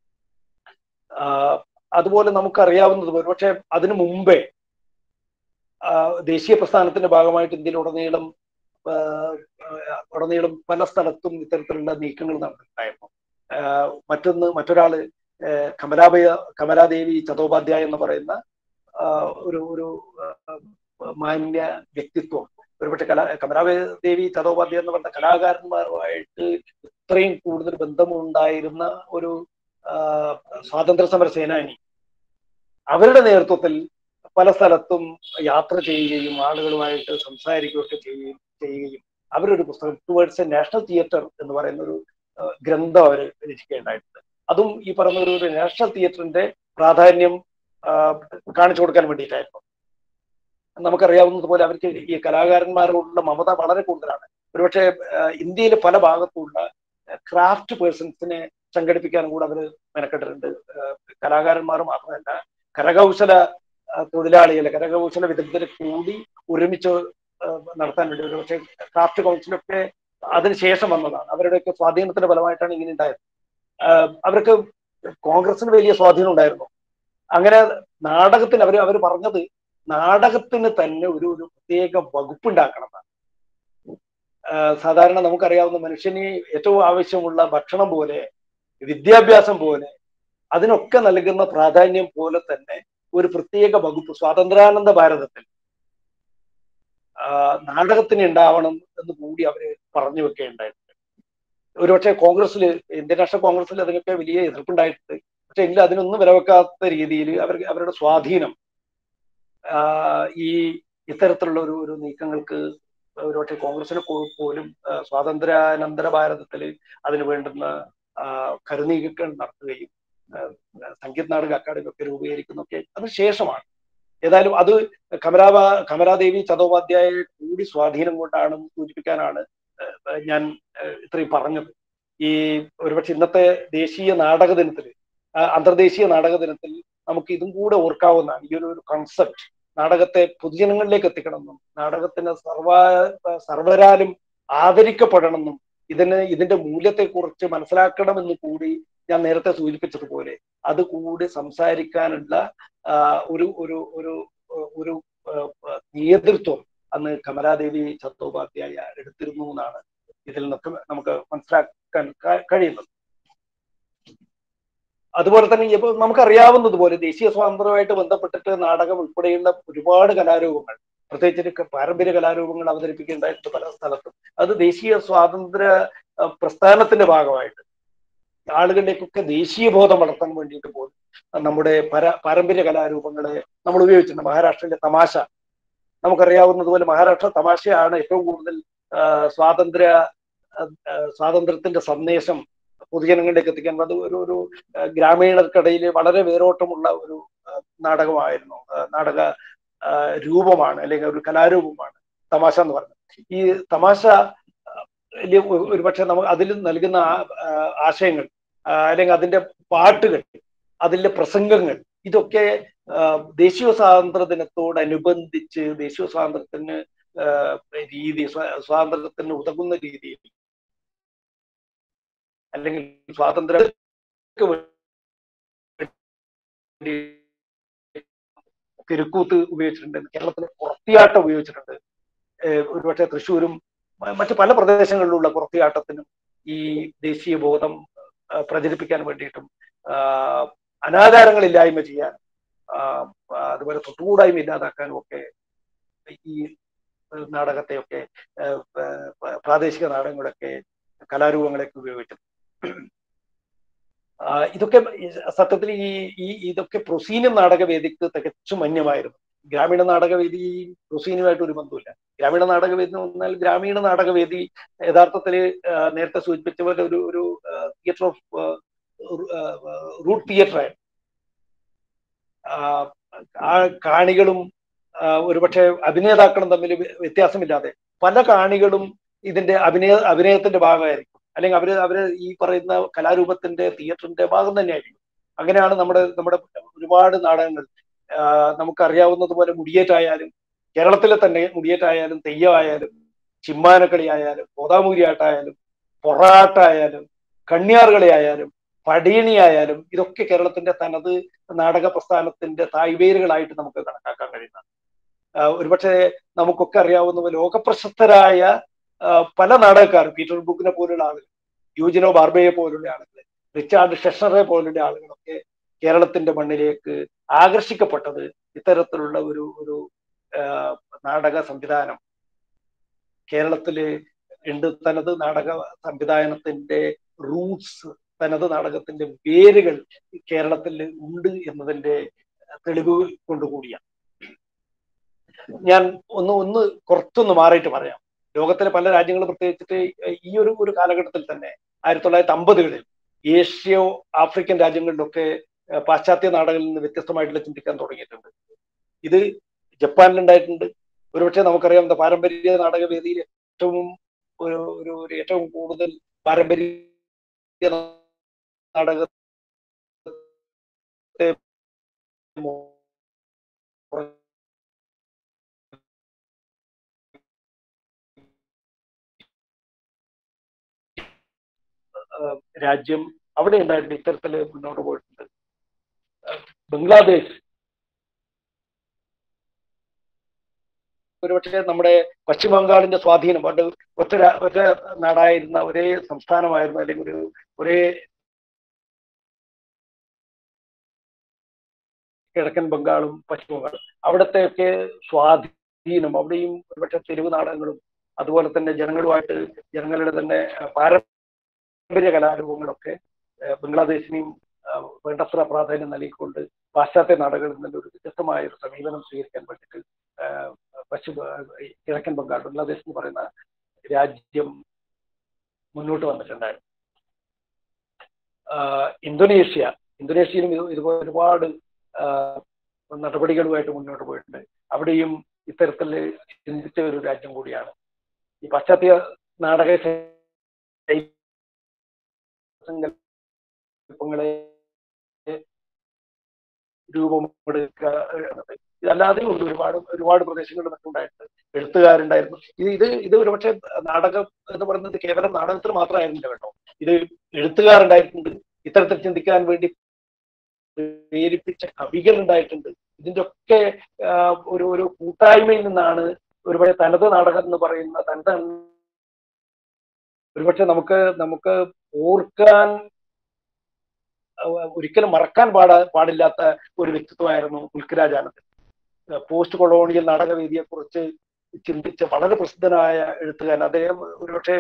അതുപോലെ നമുക്കറിയാവുന്നത് ഒരുപക്ഷെ അതിനു മുമ്പേ ദേശീയ പ്രസ്ഥാനത്തിന്റെ ഭാഗമായിട്ട് ഇന്ത്യയിലുടനീളം ഉടനീളം പല സ്ഥലത്തും ഇത്തരത്തിലുള്ള നീക്കങ്ങൾ നടന്നിട്ടുണ്ടായിരുന്നു മറ്റൊന്ന് മറ്റൊരാള് കമലാഭയ കമലാദേവി ചതോപാധ്യായ എന്ന് പറയുന്ന ഒരു ഒരു മാന്യ വ്യക്തിത്വം ഒരുപക്ഷെ കലാ കമലാദേവി ചതോപാധ്യായ എന്ന് പറഞ്ഞ കലാകാരന്മാരുമായിട്ട് ഇത്രയും കൂടുതൽ ബന്ധമുണ്ടായിരുന്ന ഒരു സ്വാതന്ത്ര്യ സമര സേനാനി അവരുടെ നേതൃത്വത്തിൽ പല സ്ഥലത്തും യാത്ര ചെയ്യുകയും ആളുകളുമായിട്ട് സംസാരിക്കുകയൊക്കെ ചെയ്യുകയും ചെയ്യുകയും അവരൊരു പുസ്തകം ടുവേർഡ്സ് എ നാഷണൽ തിയേറ്റർ എന്ന് പറയുന്ന ഒരു ഗ്രന്ഥം അവർ രചിക്കുകയുണ്ടായിട്ടുണ്ട് അതും ഈ പറയുന്ന ഒരു ഒരു നാഷണൽ തിയേറ്ററിന്റെ പ്രാധാന്യം കാണിച്ചു കൊടുക്കാൻ വേണ്ടിയിട്ടായിരുന്നു നമുക്കറിയാവുന്നതുപോലെ അവർക്ക് ഈ കലാകാരന്മാരോടുള്ള മമത വളരെ കൂടുതലാണ് ഒരുപക്ഷെ ഇന്ത്യയിലെ പല ഭാഗത്തുള്ള ക്രാഫ്റ്റ് പേഴ്സൺസിനെ സംഘടിപ്പിക്കാനും കൂടെ അവർ മെനക്കെട്ടിട്ടുണ്ട് കലാകാരന്മാർ മാത്രമല്ല കരകൗശല തൊഴിലാളികളെ കരകൗശല വിദഗ്ധരെ കൂടി ഒരുമിച്ച് നടത്താൻ വേണ്ടി ഒരു പക്ഷേ ക്രാഫ്റ്റ് കൗൺസിലൊക്കെ അതിനുശേഷം വന്നതാണ് അവരുടെയൊക്കെ സ്വാധീനത്തിന്റെ ഫലമായിട്ടാണ് ഇങ്ങനെ ഉണ്ടായത് അവർക്ക് കോൺഗ്രസിന് വലിയ സ്വാധീനം ഉണ്ടായിരുന്നു അങ്ങനെ നാടകത്തിന് അവർ അവർ പറഞ്ഞത് നാടകത്തിന് തന്നെ ഒരു ഒരു പ്രത്യേക വകുപ്പുണ്ടാക്കണം സാധാരണ നമുക്കറിയാവുന്ന മനുഷ്യന് ഏറ്റവും ആവശ്യമുള്ള ഭക്ഷണം പോലെ വിദ്യാഭ്യാസം പോലെ അതിനൊക്കെ നൽകുന്ന പ്രാധാന്യം പോലെ തന്നെ ഒരു പ്രത്യേക വകുപ്പ് സ്വാതന്ത്ര്യാനന്ദ ഭാരതത്തിൽ നാടകത്തിന് ഉണ്ടാവണം എന്ന് കൂടി അവര് പറഞ്ഞു വെക്കുകയുണ്ടായിട്ടുണ്ട് ഒരുപക്ഷെ കോൺഗ്രസ്സിൽ ഇന്ത്യൻ നാഷണൽ കോൺഗ്രസ്സിൽ അതിനൊക്കെ വലിയ എതിർപ്പുണ്ടായിട്ടുണ്ട് പക്ഷെ എങ്കിലും അതിനൊന്നും വിലവെക്കാത്ത രീതിയിൽ അവർ അവരുടെ സ്വാധീനം ഈ ഇത്തരത്തിലുള്ള ഒരു ഒരു നീക്കങ്ങൾക്ക് ഒരുപക്ഷെ കോൺഗ്രസിന് പോലും സ്വാതന്ത്ര്യാനന്തര ഭാരതത്തിൽ അതിന് വേണ്ടുന്ന കരുനീക്കങ്ങൾ നടത്തുകയും സംഗീത് നാടക അക്കാദമി ഒക്കെ രൂപീകരിക്കുന്നൊക്കെ അതിന് ശേഷമാണ് ഏതായാലും അത് കമലാബ കമലാദേവി ചതോപാധ്യായ കൂടി സ്വാധീനം കൊണ്ടാണ് സൂചിപ്പിക്കാനാണ് ഞാൻ ഇത്രയും പറഞ്ഞത് ഈ ഒരുപക്ഷെ ഇന്നത്തെ ദേശീയ നാടക ദിനത്തിൽ അന്തർദേശീയ നാടക ദിനത്തിൽ നമുക്ക് ഇതും കൂടെ ഓർക്കാവുന്നതാണ് ഈ ഒരു ഒരു കൺസെപ്റ്റ് നാടകത്തെ പൊതുജനങ്ങളിലേക്ക് എത്തിക്കണമെന്നും നാടകത്തിന് സർവ സർവരാലും ആദരിക്കപ്പെടണമെന്നും ഇതിന് ഇതിന്റെ മൂല്യത്തെക്കുറിച്ച് മനസ്സിലാക്കണമെന്ന് കൂടി ഞാൻ നേരത്തെ സൂചിപ്പിച്ചതുപോലെ അത് കൂടി സംസാരിക്കാനുള്ള ഒരു ഒരു ഒരു ഒരു നേതൃത്വം അന്ന് കമലാദേവി ചത്തോപാധ്യായ എടുത്തിരുന്നു എന്നാണ് ഇതിൽ നിന്നൊക്കെ നമുക്ക് മനസ്സിലാക്കാൻ കഴിയുന്നത് അതുപോലെ തന്നെ ഇപ്പൊ നമുക്കറിയാവുന്നതുപോലെ ദേശീയ സ്വാതന്ത്ര്യവുമായിട്ട് ബന്ധപ്പെട്ടിട്ട് നാടകം ഉൾപ്പെടെയുള്ള ഒരുപാട് കലാരൂപങ്ങൾ പ്രത്യേകിച്ച് പാരമ്പര്യ കലാരൂപങ്ങൾ അവതരിപ്പിക്കേണ്ടതായിട്ട് പല സ്ഥലത്തും അത് ദേശീയ സ്വാതന്ത്ര്യ പ്രസ്ഥാനത്തിന്റെ ഭാഗമായിട്ട് ആളുകളിലേക്കൊക്കെ ദേശീയ ബോധം വളർത്താൻ വേണ്ടിയിട്ട് പോലും നമ്മുടെ പര പാരമ്പര്യ കലാരൂപങ്ങളെ നമ്മൾ ഉപയോഗിച്ചിട്ടുണ്ട് മഹാരാഷ്ട്രയിലെ തമാശ നമുക്കറിയാവുന്നതുപോലെ മഹാരാഷ്ട്ര തമാശയാണ് ഏറ്റവും കൂടുതൽ സ്വാതന്ത്ര്യ സ്വാതന്ത്ര്യത്തിന്റെ സന്ദേശം പൊതുജനങ്ങളിലേക്ക് എത്തിക്കാൻ അത് ഒരു ഒരു ഗ്രാമീണർക്കിടയിൽ വളരെ വേരോട്ടമുള്ള ഒരു നാടകമായിരുന്നു നാടക രൂപമാണ് അല്ലെങ്കിൽ ഒരു കലാരൂപമാണ് തമാശ എന്ന് പറയുന്നത് ഈ തമാശ ഒരുപക്ഷെ നമുക്ക് അതിൽ നൽകുന്ന ആശയങ്ങൾ അല്ലെങ്കിൽ അതിന്റെ പാട്ടുകൾ അതിലെ പ്രസംഗങ്ങൾ ഇതൊക്കെ ദേശീയ സ്വാതന്ത്ര്യ ദിനത്തോടനുബന്ധിച്ച് ദേശീയ സ്വാതന്ത്ര്യത്തിന് രീതി സ്വാതന്ത്ര്യത്തിന് ഉതകുന്ന രീതിയിൽ അല്ലെങ്കിൽ സ്വാതന്ത്ര്യ തിരുക്കൂത്ത് ഉപയോഗിച്ചിട്ടുണ്ട് കേരളത്തിൽ പുറത്തിയാട്ടം ഉപയോഗിച്ചിട്ടുണ്ട് ഒരുപക്ഷെ തൃശ്ശൂരും മറ്റു പല പ്രദേശങ്ങളിലുള്ള പുറത്തിയാട്ടത്തിനും ഈ ദേശീയ ബോധം പ്രചരിപ്പിക്കാൻ വേണ്ടിയിട്ടും അനാചാരങ്ങളില്ലായ്മ ചെയ്യാൻ അതുപോലെ തൊട്ടുകൂടായ്മ ഇല്ലാതാക്കാനും ഒക്കെ ഈ നാടകത്തെയൊക്കെ പ്രാദേശിക നാടകങ്ങളൊക്കെ കലാരൂപങ്ങളൊക്കെ ഉപയോഗിച്ചത് ഇതൊക്കെ സത്യത്തിൽ ഈ ഈ ഇതൊക്കെ പ്രൊസീനിയം നാടകവേദിക്ക് തികച്ചും മന്യമായിരുന്നു ഗ്രാമീണ നാടകവേദി പ്രൊസീനിയുമായിട്ട് ഒരു ബന്ധമില്ല ഗ്രാമീണ നാടകവേദി എന്ന് പറഞ്ഞാൽ ഗ്രാമീണ നാടകവേദി യഥാർത്ഥത്തിൽ നേരത്തെ സൂചിപ്പിച്ച പോലെ ഒരു ഒരു തിയേറ്റർ ഓഫ് റൂട്ട് തിയേറ്റർ ആയിരുന്നു ആ കാണികളും ഒരുപക്ഷെ അഭിനേതാക്കളും തമ്മിൽ വ്യത്യാസമില്ലാതെ പല കാണികളും ഇതിന്റെ അഭിനയ അഭിനയത്തിന്റെ ഭാഗമായിരിക്കും അല്ലെങ്കിൽ അവര് അവര് ഈ പറയുന്ന കലാരൂപത്തിന്റെ തിയേറ്ററിന്റെ ഭാഗം തന്നെയായിരിക്കും അങ്ങനെയാണ് നമ്മുടെ നമ്മുടെ ഒരുപാട് നാടകങ്ങൾ നമുക്കറിയാവുന്നതുപോലെ മുടിയേറ്റായാലും കേരളത്തിലെ തന്നെ മുടിയേറ്റായാലും തെയ്യമായാലും ചിമ്മാനക്കളി ആയാലും കോതാമൂരിയാട്ടായാലും പൊറാട്ടായാലും കണ്ണിയാറുകളി ആയാലും പടീണി ആയാലും ഇതൊക്കെ കേരളത്തിന്റെ തനത് നാടക പ്രസ്ഥാനത്തിന്റെ തായ്വേരുകളായിട്ട് നമുക്ക് കണക്കാക്കാൻ കഴിയുന്നതാണ് ഒരുപക്ഷെ നമുക്കൊക്കെ അറിയാവുന്ന ലോകപ്രശസ്തരായ പല നാടകക്കാർ പീറ്റർ ബുക്കിനെ പോലുള്ള ആളുകൾ യൂജിനോ ബാർബയെ പോലുള്ള ആളുകൾ റിച്ചാർഡ് ഷെഷറെ പോലുള്ള ആളുകളൊക്കെ കേരളത്തിന്റെ മണ്ണിലേക്ക് ആകർഷിക്കപ്പെട്ടത് ഇത്തരത്തിലുള്ള ഒരു ഒരു നാടക സംവിധാനം കേരളത്തില് ഉണ്ട് തനത് നാടക സംവിധാനത്തിന്റെ റൂട്ട്സ് തനത് നാടകത്തിന്റെ വേരുകൾ കേരളത്തിൽ ഉണ്ട് എന്നതിന്റെ തെളിവ് കൊണ്ടുകൂടിയാണ് ഞാൻ ഒന്ന് ഒന്ന് കുറച്ചൊന്ന് മാറിയിട്ട് പറയാം ലോകത്തിലെ പല രാജ്യങ്ങളും പ്രത്യേകിച്ചിട്ട് ഈ ഒരു ഒരു കാലഘട്ടത്തിൽ തന്നെ ആയിരത്തി തൊള്ളായിരത്തി അമ്പതുകളിൽ ഏഷ്യോ ആഫ്രിക്കൻ രാജ്യങ്ങളിലൊക്കെ പാശ്ചാത്യ നാടകങ്ങളിൽ നിന്ന് വ്യത്യസ്തമായിട്ടുള്ള ചിന്തിക്കാൻ തുടങ്ങിയിട്ടുണ്ട് ഇത് ജപ്പാനിലുണ്ടായിട്ടുണ്ട് ഒരുപക്ഷെ നമുക്കറിയാം പാരമ്പര്യ നാടകവേദിയിൽ ഏറ്റവും ഒരു ഒരു ഏറ്റവും കൂടുതൽ പാരമ്പര്യ നാടകത്തെ രാജ്യം അവിടെ ഉണ്ടായിട്ട് ഇത്തരത്തിൽ മുന്നോട്ട് പോയിട്ടുണ്ട് ബംഗ്ലാദേശ് ഒരുപക്ഷെ നമ്മുടെ പശ്ചിമ ബംഗാളിന്റെ സ്വാധീനം പണ്ട് ഒറ്റ ഒറ്റ നാടായിരുന്ന ഒരേ സംസ്ഥാനമായിരുന്നു അല്ലെങ്കിൽ ഒരു ഒരേ കിഴക്കൻ ബംഗാളും പശ്ചിമ ബംഗാളും അവിടത്തെയൊക്കെ സ്വാധീനം സ്വാധീനം അവിടെയും ഒരുപക്ഷെ തെരുവ് നാടകങ്ങളും അതുപോലെ തന്നെ ജനങ്ങളുമായിട്ട് ജനങ്ങളുടെ തന്നെ പാരമ്പര്യ കലാരൂപങ്ങളൊക്കെ ബംഗ്ലാദേശിനെയും വേണ്ടത്ര പ്രാധാന്യം നൽകിക്കൊണ്ട് പാശ്ചാത്യ നാടകങ്ങളിൽ നിന്ന് ഒരു വ്യത്യസ്തമായ ഒരു സമീപനം സ്വീകരിക്കാൻ വേണ്ടിയിട്ട് പശ്ചിമ കിഴക്കൻ ബംഗാൾ ബംഗ്ലാദേശ് എന്ന് പറയുന്ന രാജ്യം മുന്നോട്ട് വന്നിട്ടുണ്ടായിരുന്നു ഇന്തോനേഷ്യ ഇന്തോനേഷ്യയിലും ഇത് ഇതുപോലെ ഒരുപാട് നടപടികളുമായിട്ട് മുന്നോട്ട് പോയിട്ടുണ്ട് അവിടെയും ഇത്തരത്തിൽ ചിന്തിച്ച ഒരു രാജ്യം കൂടിയാണ് ഈ പാശ്ചാത്യ നാടക സങ്കല്പങ്ങളെ രൂപമെടുക്കുക ഇതല്ലാതെ ഉണ്ട് ഒരുപാട് ഒരുപാട് പ്രദേശങ്ങളിൽ മറ്റുണ്ടായിട്ടുണ്ട് എഴുത്തുകാരുണ്ടായിരുന്നു ഇത് ഇത് ഇത് ഒരുപക്ഷെ നാടകം എന്ന് പറയുന്നത് കേവലം നാടകത്തിൽ മാത്രമായിരുന്നില്ല കേട്ടോ ഇത് എഴുത്തുകാരുണ്ടായിട്ടുണ്ട് ഇത്തരത്തിൽ ചിന്തിക്കാൻ വേണ്ടി പ്രേരിപ്പിച്ച കവികൾ ഉണ്ടായിട്ടുണ്ട് ഇതിന്റെ ഒക്കെ ഒരു ഒരു കൂട്ടായ്മയിൽ നിന്നാണ് ഒരുപക്ഷെ തനത് നാടകം എന്ന് പറയുന്ന തനത് ഒരുപക്ഷെ നമുക്ക് നമുക്ക് ഓർക്കാൻ ഒരിക്കലും മറക്കാൻ പാടാ പാടില്ലാത്ത ഒരു വ്യക്തിത്വമായിരുന്നു ഉൽക്കരാജ് ആനന്ദ് പോസ്റ്റ് കൊളോണിയൽ നാടകവേദിയെ കുറിച്ച് ചിന്തിച്ച വളരെ പ്രസിദ്ധനായ എഴുത്തുകാരൻ അദ്ദേഹം ഒരുപക്ഷെ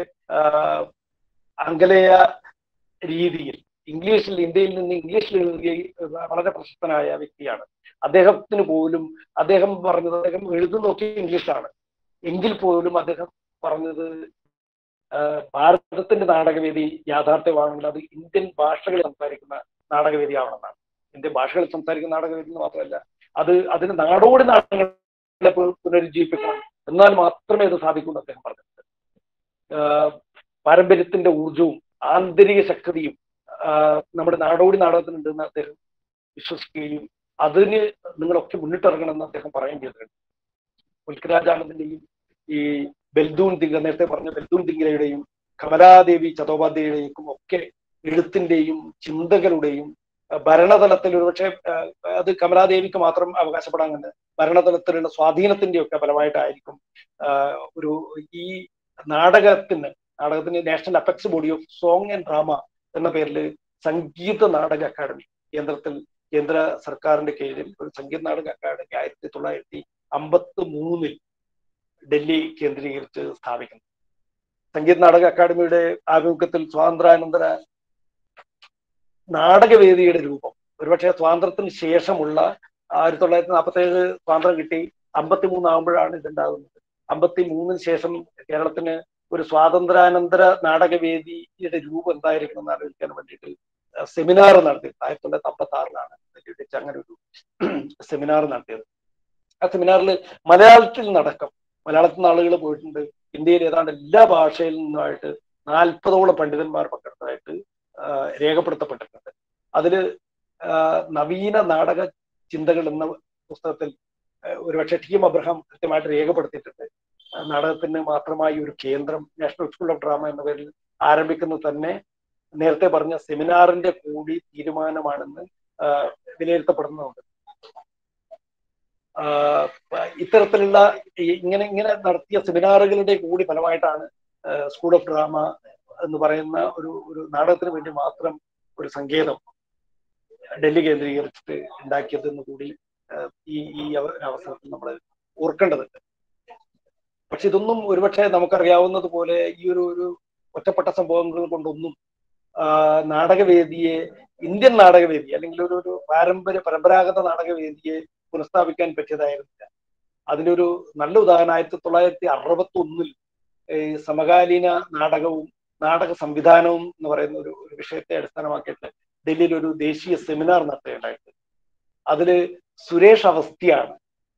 ആംഗലേയ രീതിയിൽ ഇംഗ്ലീഷിൽ ഇന്ത്യയിൽ നിന്ന് ഇംഗ്ലീഷിൽ എഴുതിയ വളരെ പ്രശസ്തനായ വ്യക്തിയാണ് അദ്ദേഹത്തിന് പോലും അദ്ദേഹം പറഞ്ഞത് അദ്ദേഹം എഴുതുന്നൊക്കെ ഇംഗ്ലീഷാണ് എങ്കിൽ പോലും അദ്ദേഹം പറഞ്ഞത് ഭാരതത്തിന്റെ നാടകവേദി യാഥാർത്ഥ്യമാണെങ്കിൽ അത് ഇന്ത്യൻ ഭാഷകളിൽ സംസാരിക്കുന്ന നാടകവേദി ആവണമെന്നാണ് ഇന്ത്യൻ ഭാഷകളിൽ സംസാരിക്കുന്ന നാടകവേദി എന്ന് മാത്രമല്ല അത് അതിന് നാടോടി നാടകങ്ങളെ പുനരുജ്ജീവിപ്പിക്കണം എന്നാൽ മാത്രമേ അത് സാധിക്കൂ എന്ന് അദ്ദേഹം പറഞ്ഞിട്ടുണ്ട് പാരമ്പര്യത്തിന്റെ ഊർജവും ആന്തരിക ശക്തിയും നമ്മുടെ നാടോടി നാടകത്തിനുണ്ടെന്ന് അദ്ദേഹം വിശ്വസിക്കുകയും അതിന് നിങ്ങളൊക്കെ മുന്നിട്ടിറങ്ങണമെന്ന് അദ്ദേഹം പറയുകയും ചെയ്തിട്ടുണ്ട് ഉൽക്കരാജാനന്ദിന്റെയും ഈ ബെൽദൂൺ ദിങ്ക നേരത്തെ പറഞ്ഞ ബെൽദൂൺ ദിങ്കയുടെയും കമലാദേവി ചതോപാധ്യായുടെയും ഒക്കെ എഴുത്തിന്റെയും ചിന്തകളുടെയും ഭരണതലത്തിൽ ഒരുപക്ഷെ അത് കമലാദേവിക്ക് മാത്രം അവകാശപ്പെടാൻ കണ്ട് ഭരണതലത്തിലുള്ള സ്വാധീനത്തിന്റെ ഒക്കെ ഫലമായിട്ടായിരിക്കും ഒരു ഈ നാടകത്തിന് നാടകത്തിന് national apex body of song and drama എന്ന പേരിൽ സംഗീത നാടക അക്കാദമി കേന്ദ്രത്തിൽ കേന്ദ്ര സർക്കാരിന്റെ കീഴിൽ ഒരു സംഗീത നാടക അക്കാദമി ആയിരത്തി തൊള്ളായിരത്തി അമ്പത്തി മൂന്നിൽ ഡൽഹി കേന്ദ്രീകരിച്ച് സ്ഥാപിക്കുന്നു സംഗീത നാടക അക്കാദമിയുടെ ആഭിമുഖ്യത്തിൽ സ്വാതന്ത്ര്യാനന്തര നാടകവേദിയുടെ രൂപം ഒരുപക്ഷെ സ്വാതന്ത്ര്യത്തിന് ശേഷമുള്ള ആയിരത്തി തൊള്ളായിരത്തി നാൽപ്പത്തി ഏഴ് സ്വാതന്ത്ര്യം കിട്ടി അമ്പത്തി മൂന്നാകുമ്പോഴാണ് ഇതുണ്ടാകുന്നത് അമ്പത്തി മൂന്നിന് ശേഷം കേരളത്തിന് ഒരു സ്വാതന്ത്ര്യാനന്തര നാടകവേദിയുടെ രൂപം എന്തായിരിക്കണം എന്ന് ആലോചിക്കാൻ വേണ്ടിയിട്ട് സെമിനാർ നടത്തിയത് ആയിരത്തി തൊള്ളായിരത്തി അമ്പത്തി ആറിലാണ് വെച്ച് അങ്ങനെ ഒരു സെമിനാർ നടത്തിയത് ആ സെമിനാറിൽ മലയാളത്തിൽ നടക്കം മലയാളത്തിൽ നിന്ന് ആളുകൾ പോയിട്ടുണ്ട് ഇന്ത്യയിൽ ഏതാണ്ട് എല്ലാ ഭാഷയിൽ നിന്നുമായിട്ട് നാൽപ്പതോളം പണ്ഡിതന്മാർ പങ്കെടുത്തതായിട്ട് രേഖപ്പെടുത്തപ്പെട്ടിട്ടുണ്ട് അതിൽ നവീന നാടക ചിന്തകൾ എന്ന പുസ്തകത്തിൽ ഒരുപക്ഷെ ടി എം അബ്രഹാം കൃത്യമായിട്ട് രേഖപ്പെടുത്തിയിട്ടുണ്ട് നാടകത്തിന് മാത്രമായി ഒരു കേന്ദ്രം നാഷണൽ സ്കൂൾ ഓഫ് ഡ്രാമ എന്ന പേരിൽ ആരംഭിക്കുന്നത് തന്നെ നേരത്തെ പറഞ്ഞ സെമിനാറിന്റെ കൂടി തീരുമാനമാണെന്ന് വിലയിരുത്തപ്പെടുന്നുണ്ട് ഇത്തരത്തിലുള്ള ഇങ്ങനെ ഇങ്ങനെ നടത്തിയ സെമിനാറുകളുടെ കൂടി ഫലമായിട്ടാണ് സ്കൂൾ ഓഫ് ഡ്രാമ എന്ന് പറയുന്ന ഒരു ഒരു നാടകത്തിന് വേണ്ടി മാത്രം ഒരു സങ്കേതം ഡൽഹി കേന്ദ്രീകരിച്ചിട്ട് ഉണ്ടാക്കിയത് എന്ന് കൂടി ഈ ഈ അവസരത്തിൽ നമ്മൾ ഓർക്കേണ്ടതുണ്ട് പക്ഷെ ഇതൊന്നും ഒരുപക്ഷെ നമുക്കറിയാവുന്നത് പോലെ ഈ ഒരു ഒരു ഒറ്റപ്പെട്ട സംഭവങ്ങൾ കൊണ്ടൊന്നും നാടകവേദിയെ ഇന്ത്യൻ നാടകവേദി അല്ലെങ്കിൽ ഒരു ഒരു പാരമ്പര്യ പരമ്പരാഗത നാടകവേദിയെ പുനഃസ്ഥാപിക്കാൻ പറ്റിയതായിരുന്നില്ല അതിനൊരു നല്ല ഉദാഹരണം ആയിരത്തി തൊള്ളായിരത്തി അറുപത്തി ഒന്നിൽ സമകാലീന നാടകവും നാടക സംവിധാനവും എന്ന് പറയുന്ന ഒരു ഒരു വിഷയത്തെ അടിസ്ഥാനമാക്കിയിട്ട് ഡൽഹിയിൽ ഒരു ദേശീയ സെമിനാർ നടത്തുകയുണ്ടായിട്ട് അതില് സുരേഷ് അവസ്ഥയാണ്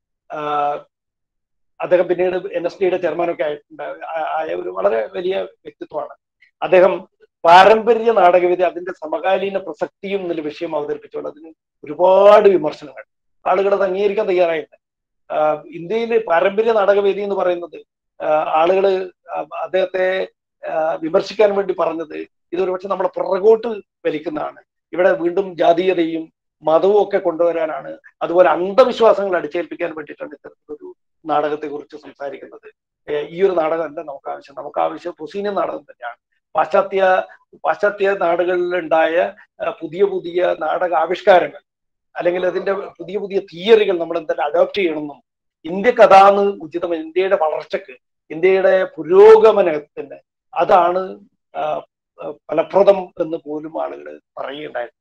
അദ്ദേഹം പിന്നീട് എൻ എസ് ഡിയുടെ ചെയർമാനൊക്കെ ആയിട്ടുണ്ട് ആയ ഒരു വളരെ വലിയ വ്യക്തിത്വമാണ് അദ്ദേഹം പാരമ്പര്യ നാടകവേദി അതിന്റെ സമകാലീന പ്രസക്തിയും എന്നുള്ള വിഷയം അവതരിപ്പിച്ചുകൊണ്ട് അതിന് ഒരുപാട് വിമർശനങ്ങൾ ആളുകൾ അത് അംഗീകരിക്കാൻ തയ്യാറായില്ല ഇന്ത്യയിലെ പാരമ്പര്യ നാടകവേദി എന്ന് പറയുന്നത് ആളുകൾ അദ്ദേഹത്തെ വിമർശിക്കാൻ വേണ്ടി പറഞ്ഞത് ഇതൊരു പക്ഷെ നമ്മളെ പുറകോട്ട് വലിക്കുന്നതാണ് ഇവിടെ വീണ്ടും ജാതീയതയും മതവും ഒക്കെ കൊണ്ടുവരാനാണ് അതുപോലെ അന്ധവിശ്വാസങ്ങൾ അടിച്ചേൽപ്പിക്കാൻ വേണ്ടിയിട്ടാണ് ഇത്തരത്തിലൊരു നാടകത്തെ കുറിച്ച് സംസാരിക്കുന്നത് ഈ ഒരു നാടകം അല്ല നമുക്ക് ആവശ്യം നമുക്ക് ആവശ്യം പൊസീനിയൻ നാടകം തന്നെയാണ് പാശ്ചാത്യ പാശ്ചാത്യ നാടുകളിൽ ഉണ്ടായ പുതിയ പുതിയ നാടക ആവിഷ്കാരങ്ങൾ അല്ലെങ്കിൽ അതിന്റെ പുതിയ പുതിയ തിയറികൾ നമ്മൾ എന്തായാലും അഡോപ്റ്റ് ചെയ്യണമെന്നും ഇന്ത്യക്ക് അതാണ് ഉചിതം ഇന്ത്യയുടെ വളർച്ചക്ക് ഇന്ത്യയുടെ പുരോഗമനത്തിന് അതാണ് ഫലപ്രദം എന്ന് പോലും ആളുകൾ പറയുകയുണ്ടായിരുന്നു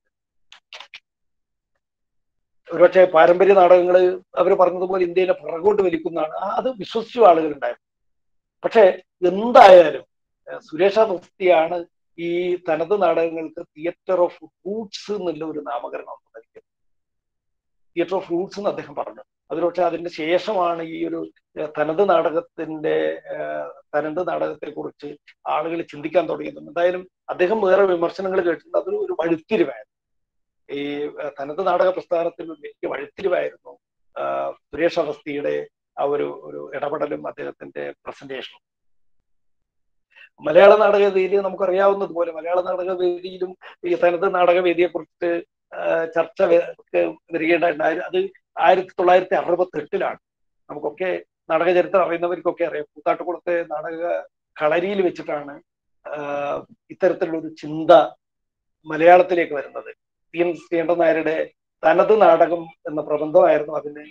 ഒരുപക്ഷെ പാരമ്പര്യ നാടകങ്ങൾ അവർ പറഞ്ഞതുപോലെ ഇന്ത്യയിലെ പുറകോട്ട് വലിക്കുന്നതാണ് അത് വിശ്വസിച്ചു ആളുകൾ ഉണ്ടായിരുന്നു പക്ഷെ എന്തായാലും സുരേഷ മുഫ്തിയാണ് ഈ തനത് നാടകങ്ങൾക്ക് തിയേറ്റർ ഓഫ് ഫ്രൂട്ട്സ് എന്നുള്ള ഒരു നാമകരണം നൽകിയത് തിയേറ്റർ ഓഫ് ഫ്രൂട്ട്സ് എന്ന് അദ്ദേഹം പറഞ്ഞു അതിൽ പക്ഷെ അതിന്റെ ശേഷമാണ് ഈ ഒരു തനത് നാടകത്തിന്റെ തനത് നാടകത്തെ കുറിച്ച് ആളുകൾ ചിന്തിക്കാൻ തുടങ്ങിയത് എന്തായാലും അദ്ദേഹം വേറെ വിമർശനങ്ങൾ കേട്ടിട്ടുണ്ട് അതൊരു ഒരു വഴിത്തിരിവായിരുന്നു ഈ തനത് നാടക പ്രസ്ഥാനത്തിൽ വലിയ വഴിത്തിരിവായിരുന്നു സുരേഷ് അവസ്ഥയുടെ ആ ഒരു ഒരു ഇടപെടലും അദ്ദേഹത്തിന്റെ പ്രസന്റേഷനും മലയാള നാടകവേദിയിൽ നമുക്കറിയാവുന്നതുപോലെ മലയാള നാടകവേദിയിലും ഈ തനത് നാടകവേദിയെ കുറിച്ച് ചർച്ച വരികയുണ്ടായിട്ടുണ്ട് അത് ആയിരത്തി തൊള്ളായിരത്തി അറുപത്തി എട്ടിലാണ് നമുക്കൊക്കെ നാടക ചരിത്രം അറിയുന്നവർക്കൊക്കെ അറിയാം കൂത്താട്ടുകുളത്തെ നാടക കളരിയിൽ വെച്ചിട്ടാണ് ഇത്തരത്തിലുള്ള ഒരു ചിന്ത മലയാളത്തിലേക്ക് വരുന്നത് പി എൻ ശ്രീകണ്ഠൻ നായരുടെ തനത് നാടകം എന്ന പ്രബന്ധമായിരുന്നു അതിന്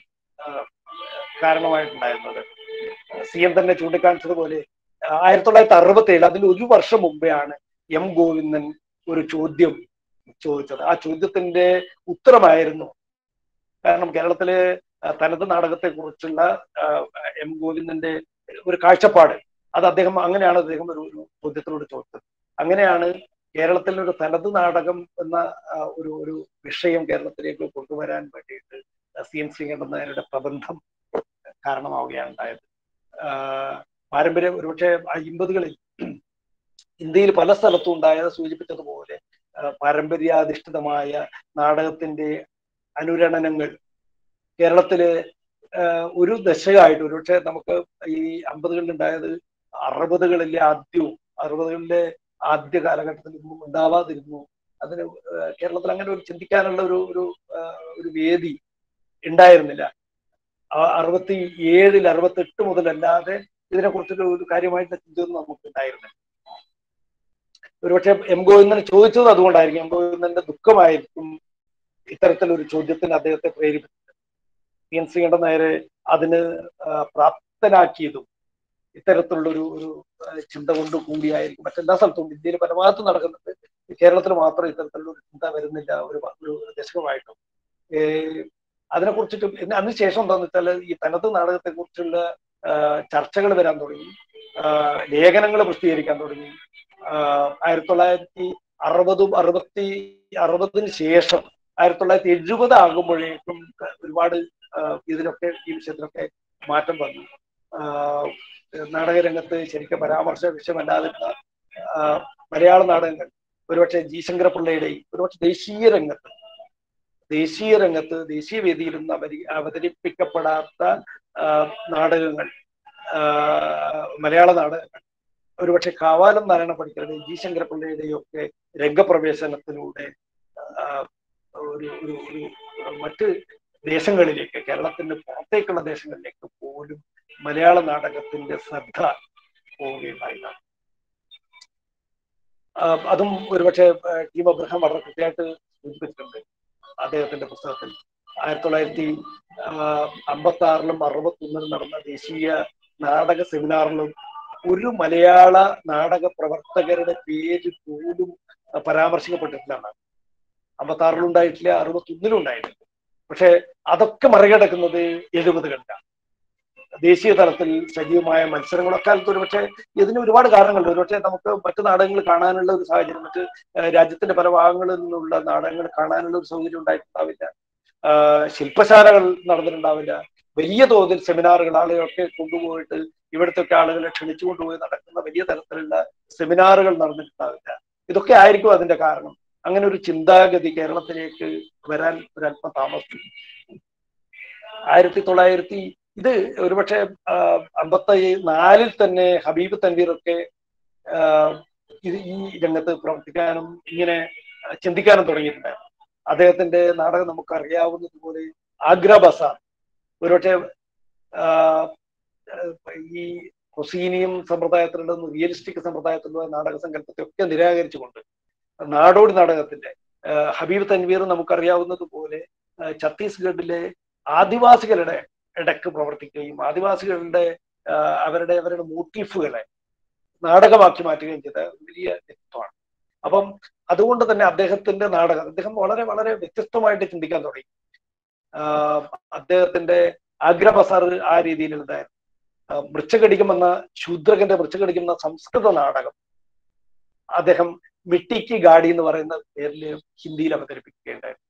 കാരണമായിട്ടുണ്ടായിരുന്നത് സി എം തന്നെ ചൂണ്ടിക്കാണിച്ചതുപോലെ ആയിരത്തി തൊള്ളായിരത്തി അറുപത്തി ഏഴ് അതിൽ ഒരു വർഷം മുമ്പെയാണ് എം ഗോവിന്ദൻ ഒരു ചോദ്യം ചോദിച്ചത് ആ ചോദ്യത്തിന്റെ ഉത്തരമായിരുന്നു കാരണം കേരളത്തിലെ തനത് നാടകത്തെ കുറിച്ചുള്ള എം ഗോവിന്ദന്റെ ഒരു കാഴ്ചപ്പാട് അത് അദ്ദേഹം അങ്ങനെയാണ് അദ്ദേഹം ഒരു ഒരു ചോദ്യത്തിനോട് ചോദിച്ചത് അങ്ങനെയാണ് കേരളത്തിൽ ഒരു തനത് നാടകം എന്ന ഒരു ഒരു വിഷയം കേരളത്തിലേക്ക് കൊണ്ടുവരാൻ വേണ്ടിയിട്ട് സി എൻ ശ്രീകണ്ഠൻ നായരുടെ പ്രബന്ധം കാരണമാവുകയാണ് ഉണ്ടായത് പാരമ്പര്യം ഒരുപക്ഷെ അമ്പതുകളിൽ ഇന്ത്യയിൽ പല സ്ഥലത്തും ഉണ്ടായത് സൂചിപ്പിച്ചതുപോലെ പാരമ്പര്യാധിഷ്ഠിതമായ നാടകത്തിന്റെ അനുരണനങ്ങൾ കേരളത്തില് ഒരു ദശകമായിട്ട് ഒരുപക്ഷെ നമുക്ക് ഈ അമ്പതുകളിൽ ഉണ്ടായത് അറുപതുകളിലെ ആദ്യവും അറുപതുകളിലെ ആദ്യ കാലഘട്ടത്തിൽ ഒന്നും ഉണ്ടാവാതിരുന്നു അതിന് കേരളത്തിൽ അങ്ങനെ ഒരു ചിന്തിക്കാനുള്ള ഒരു ഒരു ഒരു വേദി ഉണ്ടായിരുന്നില്ല അറുപത്തി ഏഴിൽ അറുപത്തെട്ട് മുതലല്ലാതെ ഇതിനെക്കുറിച്ചൊരു ഒരു കാര്യമായിട്ട് ചിന്തയൊന്നും നമുക്ക് ഉണ്ടായിരുന്നില്ല ഒരുപക്ഷെ എം ഗോവിന്ദൻ ചോദിച്ചത് അതുകൊണ്ടായിരിക്കും എം ഗോവിന്ദന്റെ ദുഃഖമായിരിക്കും ഇത്തരത്തിലൊരു ചോദ്യത്തിന് അദ്ദേഹത്തെ പ്രേരിപ്പിച്ചത് പി എൻ ശ്രീകണ്ഠൻ നായരെ അതിന് പ്രാപ്തനാക്കിയതും ഇത്തരത്തിലുള്ള ഒരു ഒരു ചിന്ത കൊണ്ട് കൂടിയായിരിക്കും മറ്റെല്ലാ സ്ഥലത്തും ഇന്ത്യയിൽ പല ഭാഗത്തും നടക്കുന്നുണ്ട് കേരളത്തിൽ മാത്രം ഇത്തരത്തിലുള്ള ഒരു ചിന്ത വരുന്നില്ല ഒരു ഒരു ദശകമായിട്ടും അതിനെ കുറിച്ചിട്ട് അതിനുശേഷം എന്താണെന്ന് വെച്ചാൽ ഈ തനത് നാടകത്തെ കുറിച്ചുള്ള ചർച്ചകൾ വരാൻ തുടങ്ങി ലേഖനങ്ങൾ പ്രസിദ്ധീകരിക്കാൻ തുടങ്ങി ആയിരത്തി തൊള്ളായിരത്തി അറുപതും അറുപത്തി അറുപതിന് ശേഷം ആയിരത്തി തൊള്ളായിരത്തി എഴുപത് ആകുമ്പോഴേക്കും ഒരുപാട് ഇതിലൊക്കെ ഈ വിഷയത്തിലൊക്കെ മാറ്റം വന്നു നാടകരംഗത്ത് ശരിക്കും പരാമർശ വിഷയമല്ലാതിരുന്ന മലയാള നാടകങ്ങൾ ഒരുപക്ഷെ ജി ശങ്കരപിള്ളയുടെയും ഒരുപക്ഷെ ദേശീയ രംഗത്ത് ദേശീയ രംഗത്ത് ദേശീയ വേദിയിൽ നിന്ന് അവരി അവതരിപ്പിക്കപ്പെടാത്ത നാടകങ്ങൾ മലയാള നാടകങ്ങൾ ഒരുപക്ഷെ കാവാലം നാരായണ പണിക്കരുടെയും ജി ശങ്കരപിള്ളയുടെയും ഒക്കെ രംഗപ്രവേശനത്തിലൂടെ ഒരു ഒരു ഒരു മറ്റ് ദേശങ്ങളിലേക്ക് കേരളത്തിന്റെ പുറത്തേക്കുള്ള ദേശങ്ങളിലേക്ക് പോലും മലയാള നാടകത്തിന്റെ ശ്രദ്ധ പോവുകയുണ്ടായതാണ് അതും ഒരുപക്ഷെ ടീം അബ്രഹാം വളരെ കൃത്യമായിട്ട് സൂചിപ്പിച്ചിട്ടുണ്ട് അദ്ദേഹത്തിന്റെ പുസ്തകത്തിൽ ആയിരത്തി തൊള്ളായിരത്തി അമ്പത്തി ആറിലും അറുപത്തി ഒന്നിലും നടന്ന ദേശീയ നാടക സെമിനാറിലും ഒരു മലയാള നാടക പ്രവർത്തകരുടെ പേര് പോലും പരാമർശിക്കപ്പെട്ടിട്ടില്ല അമ്പത്തി ആറിലും ഉണ്ടായിട്ടില്ല അറുപത്തി ഒന്നിലും ഉണ്ടായിട്ടില്ല പക്ഷെ അതൊക്കെ മറികടക്കുന്നത് എഴുപതുകളിലാണ് ദേശീയ തലത്തിൽ സജീവമായ മത്സരങ്ങളൊക്കെ കാലത്ത് ഒരു പക്ഷേ ഇതിന് ഒരുപാട് കാരണങ്ങളുണ്ട് ഒരുപക്ഷെ നമുക്ക് മറ്റു നാടകങ്ങൾ കാണാനുള്ള ഒരു സാഹചര്യം മറ്റ് രാജ്യത്തിന്റെ പല ഭാഗങ്ങളിൽ നിന്നുള്ള നാടകങ്ങൾ കാണാനുള്ള ഒരു സൗകര്യം ഉണ്ടായിട്ടുണ്ടാവില്ല ശില്പശാലകൾ നടന്നിട്ടുണ്ടാവില്ല വലിയ തോതിൽ സെമിനാറുകൾ ആളുകളൊക്കെ കൊണ്ടുപോയിട്ട് ഇവിടുത്തെ ആളുകളെ ക്ഷണിച്ചു കൊണ്ടുപോയി നടക്കുന്ന വലിയ തരത്തിലുള്ള സെമിനാറുകൾ നടന്നിട്ടുണ്ടാവില്ല ഇതൊക്കെ ആയിരിക്കും അതിന്റെ കാരണം അങ്ങനെ ഒരു ചിന്താഗതി കേരളത്തിലേക്ക് വരാൻ ഒരല്പം താമസിച്ചു ആയിരത്തി തൊള്ളായിരത്തി ഇത് ഒരുപക്ഷെ അമ്പത്തി നാലിൽ തന്നെ ഹബീബ് തൻവീറൊക്കെ ഇത് ഈ രംഗത്ത് പ്രവർത്തിക്കാനും ഇങ്ങനെ ചിന്തിക്കാനും തുടങ്ങിയിട്ടുണ്ടായിരുന്നു അദ്ദേഹത്തിന്റെ നാടകം നമുക്ക് അറിയാവുന്നതുപോലെ ആഗ്ര ബസാർ ഒരുപക്ഷെ ഈ ഹൊസീനിയം സമ്പ്രദായത്തിലുള്ള റിയലിസ്റ്റിക് സമ്പ്രദായത്തിലുള്ള നാടക സങ്കല്പത്തെ ഒക്കെ നിരാകരിച്ചുകൊണ്ട് നാടോടി നാടകത്തിന്റെ ഹബീബ് തൻവീർ നമുക്കറിയാവുന്നതുപോലെ ഛത്തീസ്ഗഡിലെ ആദിവാസികളുടെ ഇടക്ക് പ്രവർത്തിക്കുകയും ആദിവാസികളുടെ ആ, അവരുടെ അവരുടെ മോട്ടീഫുകളെ നാടകമാക്കി മാറ്റുകയും ചെയ്ത വലിയ വ്യക്തിത്വമാണ് അപ്പം അതുകൊണ്ട് തന്നെ അദ്ദേഹത്തിന്റെ നാടകം അദ്ദേഹം വളരെ വളരെ വ്യത്യസ്തമായിട്ട് ചിന്തിക്കാൻ തുടങ്ങി ആഹ് അദ്ദേഹത്തിന്റെ ആഗ്ര ബസാർ ആ രീതിയിലുണ്ടായിരുന്നു ആഹ് മൃച്ചകടിക്കുമെന്ന ശൂദ്രകന്റെ മൃച്ചകടിക്കുന്ന സംസ്കൃത നാടകം അദ്ദേഹം മിട്ടിക്ക് ഗാഡി എന്ന് പറയുന്ന പേരിൽ ഹിന്ദിയിൽ അവതരിപ്പിക്കുകയുണ്ടായിരുന്നു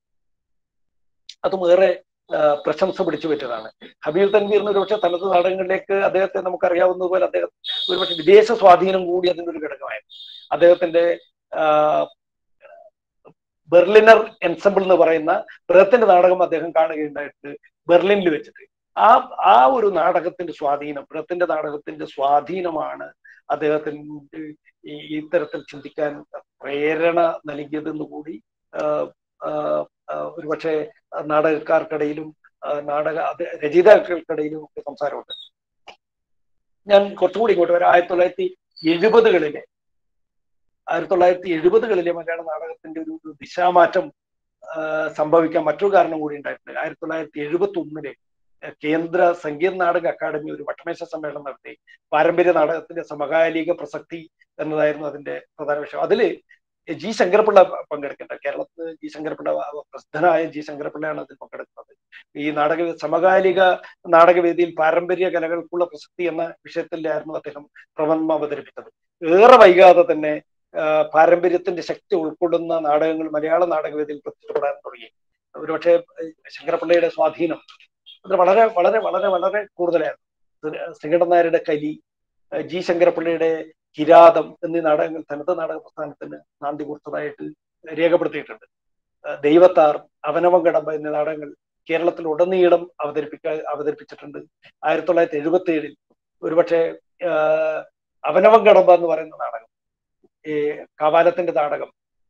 അതും ഏറെ ആഹ് പ്രശംസ പിടിച്ചു പറ്റിയതാണ് ഹബീബ് തൻവീറിന് ഒരുപക്ഷെ തനത് നാടകങ്ങളിലേക്ക് അദ്ദേഹത്തെ നമുക്കറിയാവുന്നതുപോലെ അദ്ദേഹം ഒരുപക്ഷെ വിദേശ സ്വാധീനം കൂടി അതിൻ്റെ ഒരു ഘടകമായിരുന്നു അദ്ദേഹത്തിന്റെ ആഹ് ബെർലിനർ എൻസംബിൾ എന്ന് പറയുന്ന ബൃഹത്തിന്റെ നാടകം അദ്ദേഹം കാണുകയുണ്ടായിട്ട് ബെർലിനിൽ വെച്ചിട്ട് ആ ആ ഒരു നാടകത്തിന്റെ സ്വാധീനം ബൃഹത്തിന്റെ നാടകത്തിന്റെ സ്വാധീനമാണ് അദ്ദേഹത്തിന് ഈ ഇത്തരത്തിൽ ചിന്തിക്കാൻ പ്രേരണ നൽകിയതെന്ന് കൂടി ആഹ് ആഹ് ആഹ് ഒരുപക്ഷെ നാടകക്കാർക്കിടയിലും ആഹ് നാടക അത് രചയിതാക്കൾക്കിടയിലും ഒക്കെ സംസാരമുണ്ട് ഞാൻ കുറച്ചുകൂടി ഇങ്ങോട്ട് വരാം ആയിരത്തി തൊള്ളായിരത്തി എഴുപതുകളിലെ ആയിരത്തി തൊള്ളായിരത്തി എഴുപതുകളിലെ മലയാള നാടകത്തിന്റെ ഒരു ഒരു ദിശാമാറ്റം ആഹ് സംഭവിക്കാൻ മറ്റൊരു കാരണം കൂടി ഉണ്ടായിട്ടുണ്ട് ആയിരത്തി തൊള്ളായിരത്തി എഴുപത്തി ഒന്നിലെ കേന്ദ്ര സംഗീത നാടക അക്കാദമി ഒരു വട്ടമേശ സമ്മേളനം നടത്തി പാരമ്പര്യ നാടകത്തിന്റെ സമകാലിക പ്രസക്തി എന്നതായിരുന്നു അതിന്റെ പ്രധാന വിഷയം അതില് ജി ശങ്കരപിള്ള പങ്കെടുക്കേണ്ട കേരളത്തിൽ ജി ശങ്കരപിള്ള പ്രസിദ്ധനായ ജി ശങ്കരപിള്ളയാണ് അതിൽ പങ്കെടുക്കുന്നത് ഈ നാടക സമകാലിക നാടകവേദിയിൽ പാരമ്പര്യ കലകൾക്കുള്ള പ്രസക്തി എന്ന വിഷയത്തിലായിരുന്നു അദ്ദേഹം പ്രബന്ധം അവതരിപ്പിച്ചത് ഏറെ വൈകാതെ തന്നെ ആഹ് പാരമ്പര്യത്തിന്റെ ശക്തി ഉൾക്കൊള്ളുന്ന നാടകങ്ങൾ മലയാള നാടകവേദിയിൽ പ്രത്യക്ഷപ്പെടാൻ തുടങ്ങി ഒരുപക്ഷെ ഏഹ് ശങ്കരപിള്ളയുടെ സ്വാധീനം അത് വളരെ വളരെ വളരെ വളരെ കൂടുതലായിരുന്നു ശ്രീകണ്ഠൻ നായരുടെ കലി ഏഹ് ജി ശങ്കരപിള്ളയുടെ കിരാതം എന്നീ നാടകങ്ങൾ തനത് നാടക പ്രസ്ഥാനത്തിന് നാന്തി കുറിച്ചതായിട്ട് രേഖപ്പെടുത്തിയിട്ടുണ്ട് ഏഹ് ദൈവത്താർ അവനവം കടമ്പ എന്നീ നാടകങ്ങൾ കേരളത്തിൽ ഉടനീളം അവതരിപ്പിക്കാൻ അവതരിപ്പിച്ചിട്ടുണ്ട് ആയിരത്തി തൊള്ളായിരത്തി എഴുപത്തി ഏഴിൽ ഒരുപക്ഷെ ആഹ് അവനവം കടമ്പ എന്ന് പറയുന്ന നാടകം ഈ കാവാലത്തിന്റെ നാടകം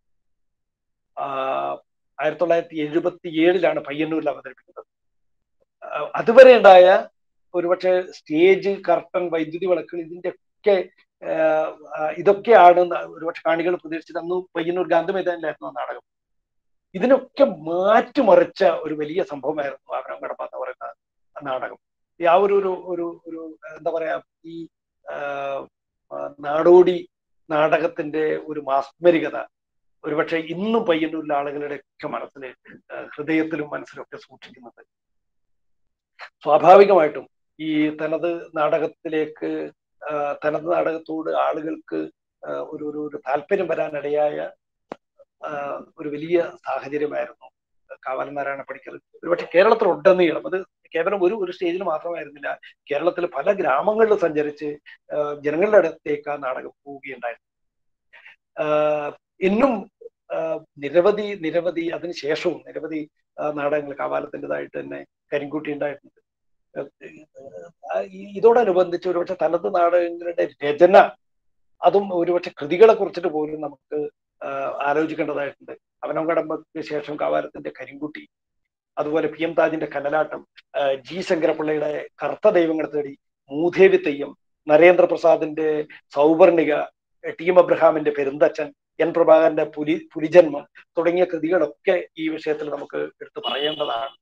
ആഹ് ആയിരത്തി തൊള്ളായിരത്തി എഴുപത്തി ഏഴിലാണ് പയ്യന്നൂരിൽ അവതരിപ്പിക്കുന്നത് ആഹ് അതുവരെ ഉണ്ടായ ഒരുപക്ഷെ സ്റ്റേജ് കർട്ടൻ വൈദ്യുതി വിളക്കുകൾ ഇതിന്റെ ഒക്കെ ആഹ് ആഹ് ഇതൊക്കെയാണ് ന- ഒരുപക്ഷെ കാണികൾ പ്രതീക്ഷിച്ചത് അന്ന് പയ്യന്നൂർ ഗാന്ധി മൈതാനിലായിരുന്നു ആ നാടകം ഇതിനൊക്കെ മാറ്റിമറിച്ച ഒരു വലിയ സംഭവമായിരുന്നു അവനം കടപ്പ എന്ന് പറയുന്ന നാടകം ഈ ആ ഒരു ഒരു ഒരു ഒരു എന്താ പറയാ ഈ ആഹ് ആഹ് നാടോടി നാടകത്തിന്റെ ഒരു മാസ്മരികത ഒരുപക്ഷെ ഇന്നും പയ്യന്നൂരിലെ ആളുകളുടെ ഒക്കെ മനസ്സിൽ ആഹ് ഹൃദയത്തിലും മനസ്സിലും ഒക്കെ സൂക്ഷിക്കുന്നുണ്ട് സ്വാഭാവികമായിട്ടും ഈ തനത് നാടകത്തിലേക്ക് ആഹ് തനത് നാടകത്തോട് ആളുകൾക്ക് ആഹ് ഒരു ഒരു ഒരു താല്പര്യം വരാനിടയായ ആഹ് ഒരു വലിയ സാഹചര്യമായിരുന്നു കാവാലൻ നാരായണ പണിക്കർ ഒരുപക്ഷെ കേരളത്തിൽ ഉടനീളം അത് കേവലം ഒരു ഒരു സ്റ്റേജിൽ മാത്രമായിരുന്നില്ല കേരളത്തിൽ പല ഗ്രാമങ്ങളിൽ സഞ്ചരിച്ച് ആഹ് ജനങ്ങളുടെ അടുത്തേക്ക് ആ നാടകം പോവുകയുണ്ടായിരുന്നു ആഹ് ഇന്നും ആഹ് നിരവധി നിരവധി അതിനുശേഷവും നിരവധി ആഹ് നാടകങ്ങൾ കാവാലത്തിൻ്റെതായിട്ട് തന്നെ കരിങ്കുട്ടി ഉണ്ടായിട്ടുണ്ട് ആഹ് ഈ ഇതോടനുബന്ധിച്ച് ഒരുപക്ഷെ തനത് നാടകങ്ങളുടെ രചന അതും ഒരുപക്ഷെ കൃതികളെ കുറിച്ചിട്ട് പോലും നമുക്ക് ആഹ് ആലോചിക്കേണ്ടതായിട്ടുണ്ട് അവനം കടമ്പയ്ക്ക് ശേഷം കാവാലത്തിന്റെ കരിങ്കുട്ടി അതുപോലെ പി എം താജിന്റെ കനലാട്ടം ആഹ് ജി ശങ്കരപിള്ളയുടെ കറുത്ത ദൈവങ്ങളെ തേടി മൂദേവി തെയ്യം നരേന്ദ്രപ്രസാദിന്റെ സൗവർണിക ടി എം അബ്രഹാമിന്റെ പെരുന്തച്ഛൻ എൻ പ്രഭാകരന്റെ പുലി പുലിജന്മം തുടങ്ങിയ കൃതികളൊക്കെ ഈ വിഷയത്തിൽ നമുക്ക് എടുത്തു പറയേണ്ടതാണ്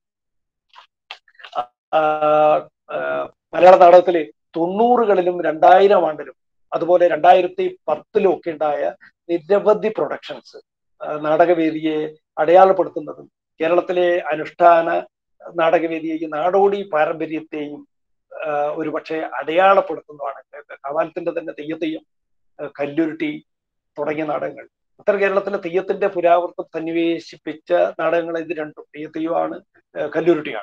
ആഹ് ആഹ് മലയാള നാടകത്തില് തൊണ്ണൂറുകളിലും രണ്ടായിരം ആണ്ടിലും അതുപോലെ രണ്ടായിരത്തി പത്തിലും ഒക്കെ ഉണ്ടായ നിരവധി പ്രൊഡക്ഷൻസ് നാടകവേദിയെ അടയാളപ്പെടുത്തുന്നതും കേരളത്തിലെ അനുഷ്ഠാന നാടകവേദിയെയും നാടോടി പാരമ്പര്യത്തെയും ആഹ് ഒരുപക്ഷെ അടയാളപ്പെടുത്തുന്നതാണ് കവാലത്തിന്റെ തന്നെ തെയ്യത്തെയ്യം ആഹ് കല്ലുരുട്ടി തുടങ്ങിയ നാടകങ്ങൾ ഉത്തര കേരളത്തിലെ തെയ്യത്തിന്റെ പുരാവൃത്തം സന്നിവേശിപ്പിച്ച നാടകങ്ങൾ ഇത് രണ്ടും തെയ്യത്തെയ്യമാണ് ആഹ് കല്ലുരുട്ടിയാണ്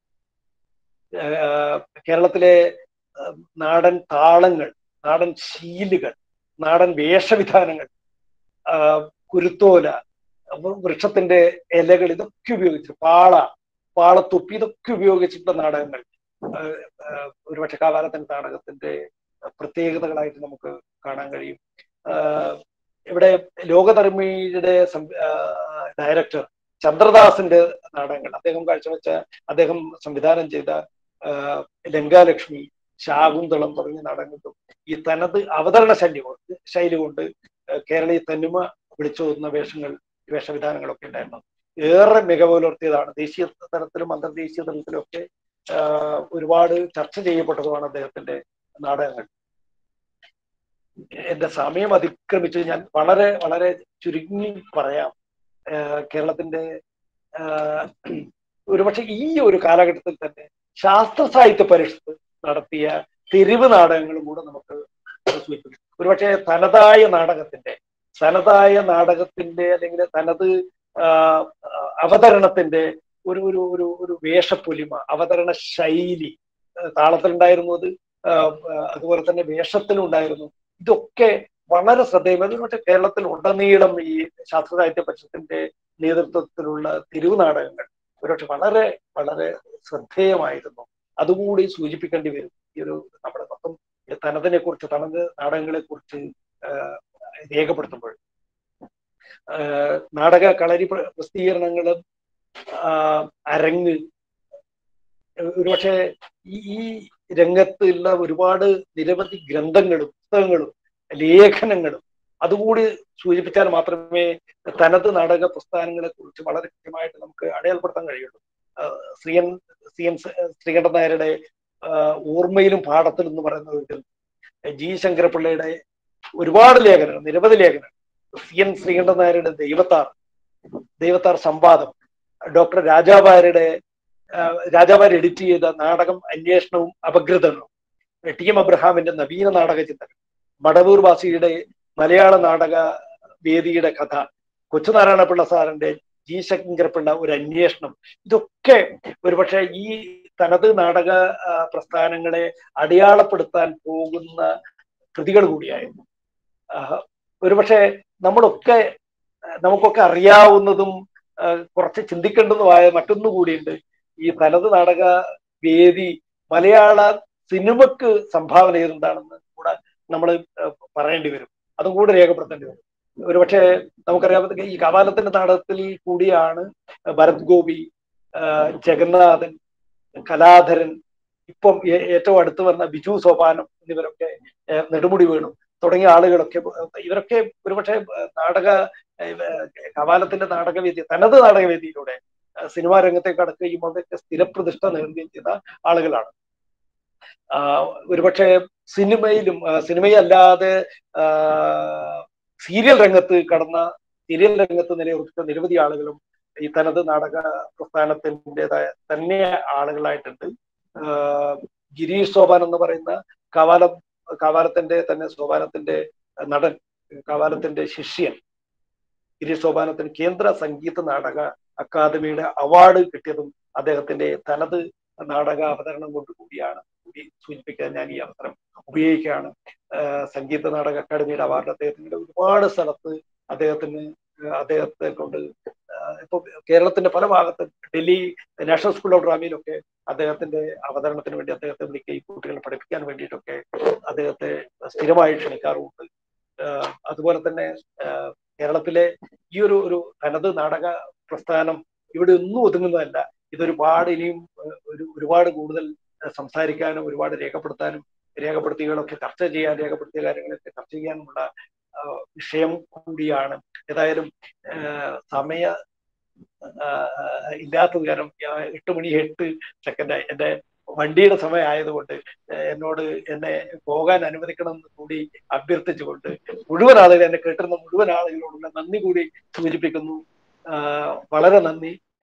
ആഹ് കേരളത്തിലെ ആഹ് നാടൻ താളങ്ങൾ നാടൻ ശീലുകൾ നാടൻ വേഷവിധാനങ്ങൾ ആഹ് കുരുത്തോല അപ്പൊ വൃക്ഷത്തിന്റെ ഇലകൾ ഇതൊക്കെ ഉപയോഗിച്ച് പാള പാളത്തൊപ്പി ഇതൊക്കെ ഉപയോഗിച്ചിട്ടുള്ള നാടകങ്ങൾ ആഹ് ആഹ് ഒരുപക്ഷെ കാവാലത്തിന്റെ നാടകത്തിന്റെ പ്രത്യേകതകളായിട്ട് നമുക്ക് കാണാൻ കഴിയും ആഹ് ഇവിടെ ലോകധർമ്മിയുടെ ഡയറക്ടർ ചന്ദ്രദാസിന്റെ നാടകങ്ങൾ അദ്ദേഹം കാഴ്ചവെച്ച അദ്ദേഹം സംവിധാനം ചെയ്ത ആഹ് ലങ്കാലക്ഷ്മി ശാകുന്തളം തുടങ്ങിയ നാടകങ്ങൾക്കും ഈ തനത് അവതരണ ശൈലി കൊണ്ട് ശൈലി കൊണ്ട് കേരളീയ തനിമ വിളിച്ചോതുന്ന വേഷങ്ങൾ വേഷവിധാനങ്ങളൊക്കെ ഉണ്ടായിരുന്നു ഏറെ മികവ് പുലർത്തിയതാണ് ദേശീയ തലത്തിലും അന്തർദേശീയ തലത്തിലും ഒക്കെ ഒരുപാട് ചർച്ച ചെയ്യപ്പെട്ടതുമാണ് അദ്ദേഹത്തിന്റെ നാടകങ്ങൾ എന്റെ സമയം അതിക്രമിച്ച് ഞാൻ വളരെ വളരെ ചുരുങ്ങി പറയാം കേരളത്തിന്റെ ഒരുപക്ഷെ ഈ ഒരു കാലഘട്ടത്തിൽ തന്നെ ശാസ്ത്ര സാഹിത്യ പരിഷത്ത് നടത്തിയ തെരുവ് നാടകങ്ങളും കൂടെ നമുക്ക് സൂചിപ്പിക്കും ഒരുപക്ഷെ തനതായ നാടകത്തിന്റെ തനതായ നാടകത്തിന്റെ അല്ലെങ്കിൽ തനത് അവതരണത്തിന്റെ ഒരു ഒരു ഒരു ഒരു വേഷപ്പൊലിമ അവതരണ ശൈലി താളത്തിലുണ്ടായിരുന്നു അത് അതുപോലെ തന്നെ വേഷത്തിലുണ്ടായിരുന്നു ഇതൊക്കെ വളരെ ശ്രദ്ധേയം പക്ഷേ കേരളത്തിൽ ഉടനീളം ഈ ശാസ്ത്ര സാഹിത്യ പരിഷത്തിന്റെ നേതൃത്വത്തിലുള്ള തെരുവ് നാടകങ്ങൾ ഒരുപക്ഷെ വളരെ വളരെ ശ്രദ്ധേയമായിരുന്നു അതുകൂടി സൂചിപ്പിക്കേണ്ടി വരും ഈ ഒരു നമ്മുടെ മൊത്തം തനതിനെ കുറിച്ച് തനത് നാടകങ്ങളെ കുറിച്ച് രേഖപ്പെടുത്തുമ്പോൾ നാടക കളരി പ്രസിദ്ധീകരണങ്ങളും അരങ്ങ് ഒരുപക്ഷെ ഈ ഈ രംഗത്തുള്ള ഒരുപാട് നിരവധി ഗ്രന്ഥങ്ങളും പുസ്തകങ്ങളും ലേഖനങ്ങളും അതുകൂടി സൂചിപ്പിച്ചാൽ മാത്രമേ തനത് നാടക പ്രസ്ഥാനങ്ങളെ കുറിച്ച് വളരെ കൃത്യമായിട്ട് നമുക്ക് അടയാളപ്പെടുത്താൻ കഴിയുള്ളൂ ശ്രീയൻ സി എൻ ശ്രീകണ്ഠൻ നായരുടെ ഓർമ്മയിലും പാഠത്തിലും എന്ന് പറയുന്ന ഒരു ജി ശങ്കരപിള്ളയുടെ ഒരുപാട് ലേഖനങ്ങൾ നിരവധി ലേഖനങ്ങൾ സി എൻ ശ്രീകണ്ഠൻ നായരുടെ ദൈവത്താർ ദൈവത്താർ സംവാദം ഡോക്ടർ രാജാവാരുടെ രാജാവാർ എഡിറ്റ് ചെയ്ത നാടകം അന്വേഷണവും അപഗ്രഥനവും ടി എം അബ്രഹാമിന്റെ നവീന നാടക ചിന്തകൾ മടവൂർ വാസിയുടെ മലയാള നാടക വേദിയുടെ കഥ കൊച്ചുനാരായണപിള്ള സാറിന്റെ ജി ശങ്കരപിള്ള ഒരു അന്വേഷണം ഇതൊക്കെ ഒരുപക്ഷെ ഈ തനത് നാടക പ്രസ്ഥാനങ്ങളെ അടയാളപ്പെടുത്താൻ പോകുന്ന കൃതികൾ കൂടിയായിരുന്നു ഒരുപക്ഷെ നമ്മളൊക്കെ നമുക്കൊക്കെ അറിയാവുന്നതും കുറച്ച് ചിന്തിക്കേണ്ടതുമായ മറ്റൊന്നു കൂടിയുണ്ട് ഈ തനത് നാടക വേദി മലയാള സിനിമക്ക് സംഭാവന ചെയ്തെന്താണെന്ന് കൂടെ നമ്മൾ പറയേണ്ടി വരും അതും കൂടെ രേഖപ്പെടുത്തേണ്ടി വരും ഒരുപക്ഷെ നമുക്കറിയാവുന്ന ഈ കവാലത്തിന്റെ നാടകത്തിൽ കൂടിയാണ് ഭരത് ഗോപി ജഗന്നാഥൻ കലാധരൻ ഇപ്പം ഏറ്റവും അടുത്ത് വന്ന ബിജു സോപാനം എന്നിവരൊക്കെ നെടുമുടി വീണു തുടങ്ങിയ ആളുകളൊക്കെ ഇവരൊക്കെ ഒരുപക്ഷെ നാടക കവാലത്തിന്റെ നാടകവേദി തനത് നാടകവേദിയിലൂടെ സിനിമാ രംഗത്തേക്ക് കടക്കുകയും അതൊക്കെ സ്ഥിരപ്രതിഷ്ഠ നേടുകയും ചെയ്ത ആളുകളാണ് ഒരുപക്ഷെ സിനിമയിലും സിനിമയല്ലാതെ സീരിയൽ രംഗത്ത് കടന്ന സീരിയൽ രംഗത്ത് നിലയുറപ്പിച്ച നിരവധി ആളുകളും ഈ തനത് നാടക പ്രസ്ഥാനത്തിൻ്റെതായ തന്നെ ആളുകളായിട്ടുണ്ട് ഗിരീഷ് സോപാൻ എന്ന് പറയുന്ന കവാലം കവാലത്തിന്റെ തന്നെ സോപാനത്തിന്റെ നടൻ കവാലത്തിന്റെ ശിഷ്യൻ ഗിരീഷ് സോപാനത്തിന് കേന്ദ്ര സംഗീത നാടക അക്കാദമിയുടെ അവാർഡ് കിട്ടിയതും അദ്ദേഹത്തിന്റെ തനത് നാടക അവതരണം കൊണ്ട് കൂടിയാണ് കൂടി സൂചിപ്പിക്കാൻ ഞാൻ ഈ അവസരം ഉപയോഗിക്കുകയാണ് സംഗീത നാടക അക്കാദമിയുടെ അവാർഡ് അദ്ദേഹത്തിന്റെ ഒരുപാട് സ്ഥലത്ത് അദ്ദേഹത്തിന് അദ്ദേഹത്തെ കൊണ്ട് ഇപ്പൊ കേരളത്തിന്റെ പല ഭാഗത്ത് ഡൽഹി നാഷണൽ സ്കൂൾ ഓഫ് ഡ്രാമയിലൊക്കെ അദ്ദേഹത്തിന്റെ അവതരണത്തിന് വേണ്ടി അദ്ദേഹത്തെ വിളിക്കുകയും കുട്ടികളെ പഠിപ്പിക്കാൻ വേണ്ടിയിട്ടൊക്കെ അദ്ദേഹത്തെ സ്ഥിരമായി ക്ഷണിക്കാറുമുണ്ട് അതുപോലെ തന്നെ കേരളത്തിലെ ഈ ഒരു ഒരു തനത് നാടക പ്രസ്ഥാനം ഇവിടെ ഒന്നും ഒതുങ്ങുന്നതല്ല ഇതൊരുപാട് ഇനിയും ഒരു ഒരുപാട് കൂടുതൽ സംസാരിക്കാനും ഒരുപാട് രേഖപ്പെടുത്താനും രേഖപ്പെടുത്തികളൊക്കെ ചർച്ച ചെയ്യാൻ രേഖപ്പെടുത്തിയ കാര്യങ്ങളൊക്കെ ചർച്ച ചെയ്യാനുമുള്ള വിഷയം കൂടിയാണ് ഏതായാലും സമയ ഇല്ലാത്തത് കാരണം എട്ട് മണി എട്ട് സെക്കൻഡ് എന്റെ വണ്ടിയുടെ സമയം ആയതുകൊണ്ട് എന്നോട് എന്നെ പോകാൻ അനുവദിക്കണമെന്ന് കൂടി അഭ്യർത്ഥിച്ചുകൊണ്ട് മുഴുവൻ ആളുകൾ എന്നെ കേട്ടിരുന്ന മുഴുവൻ ആളുകളോടുള്ള നന്ദി കൂടി സൂചിപ്പിക്കുന്നു വളരെ നന്ദി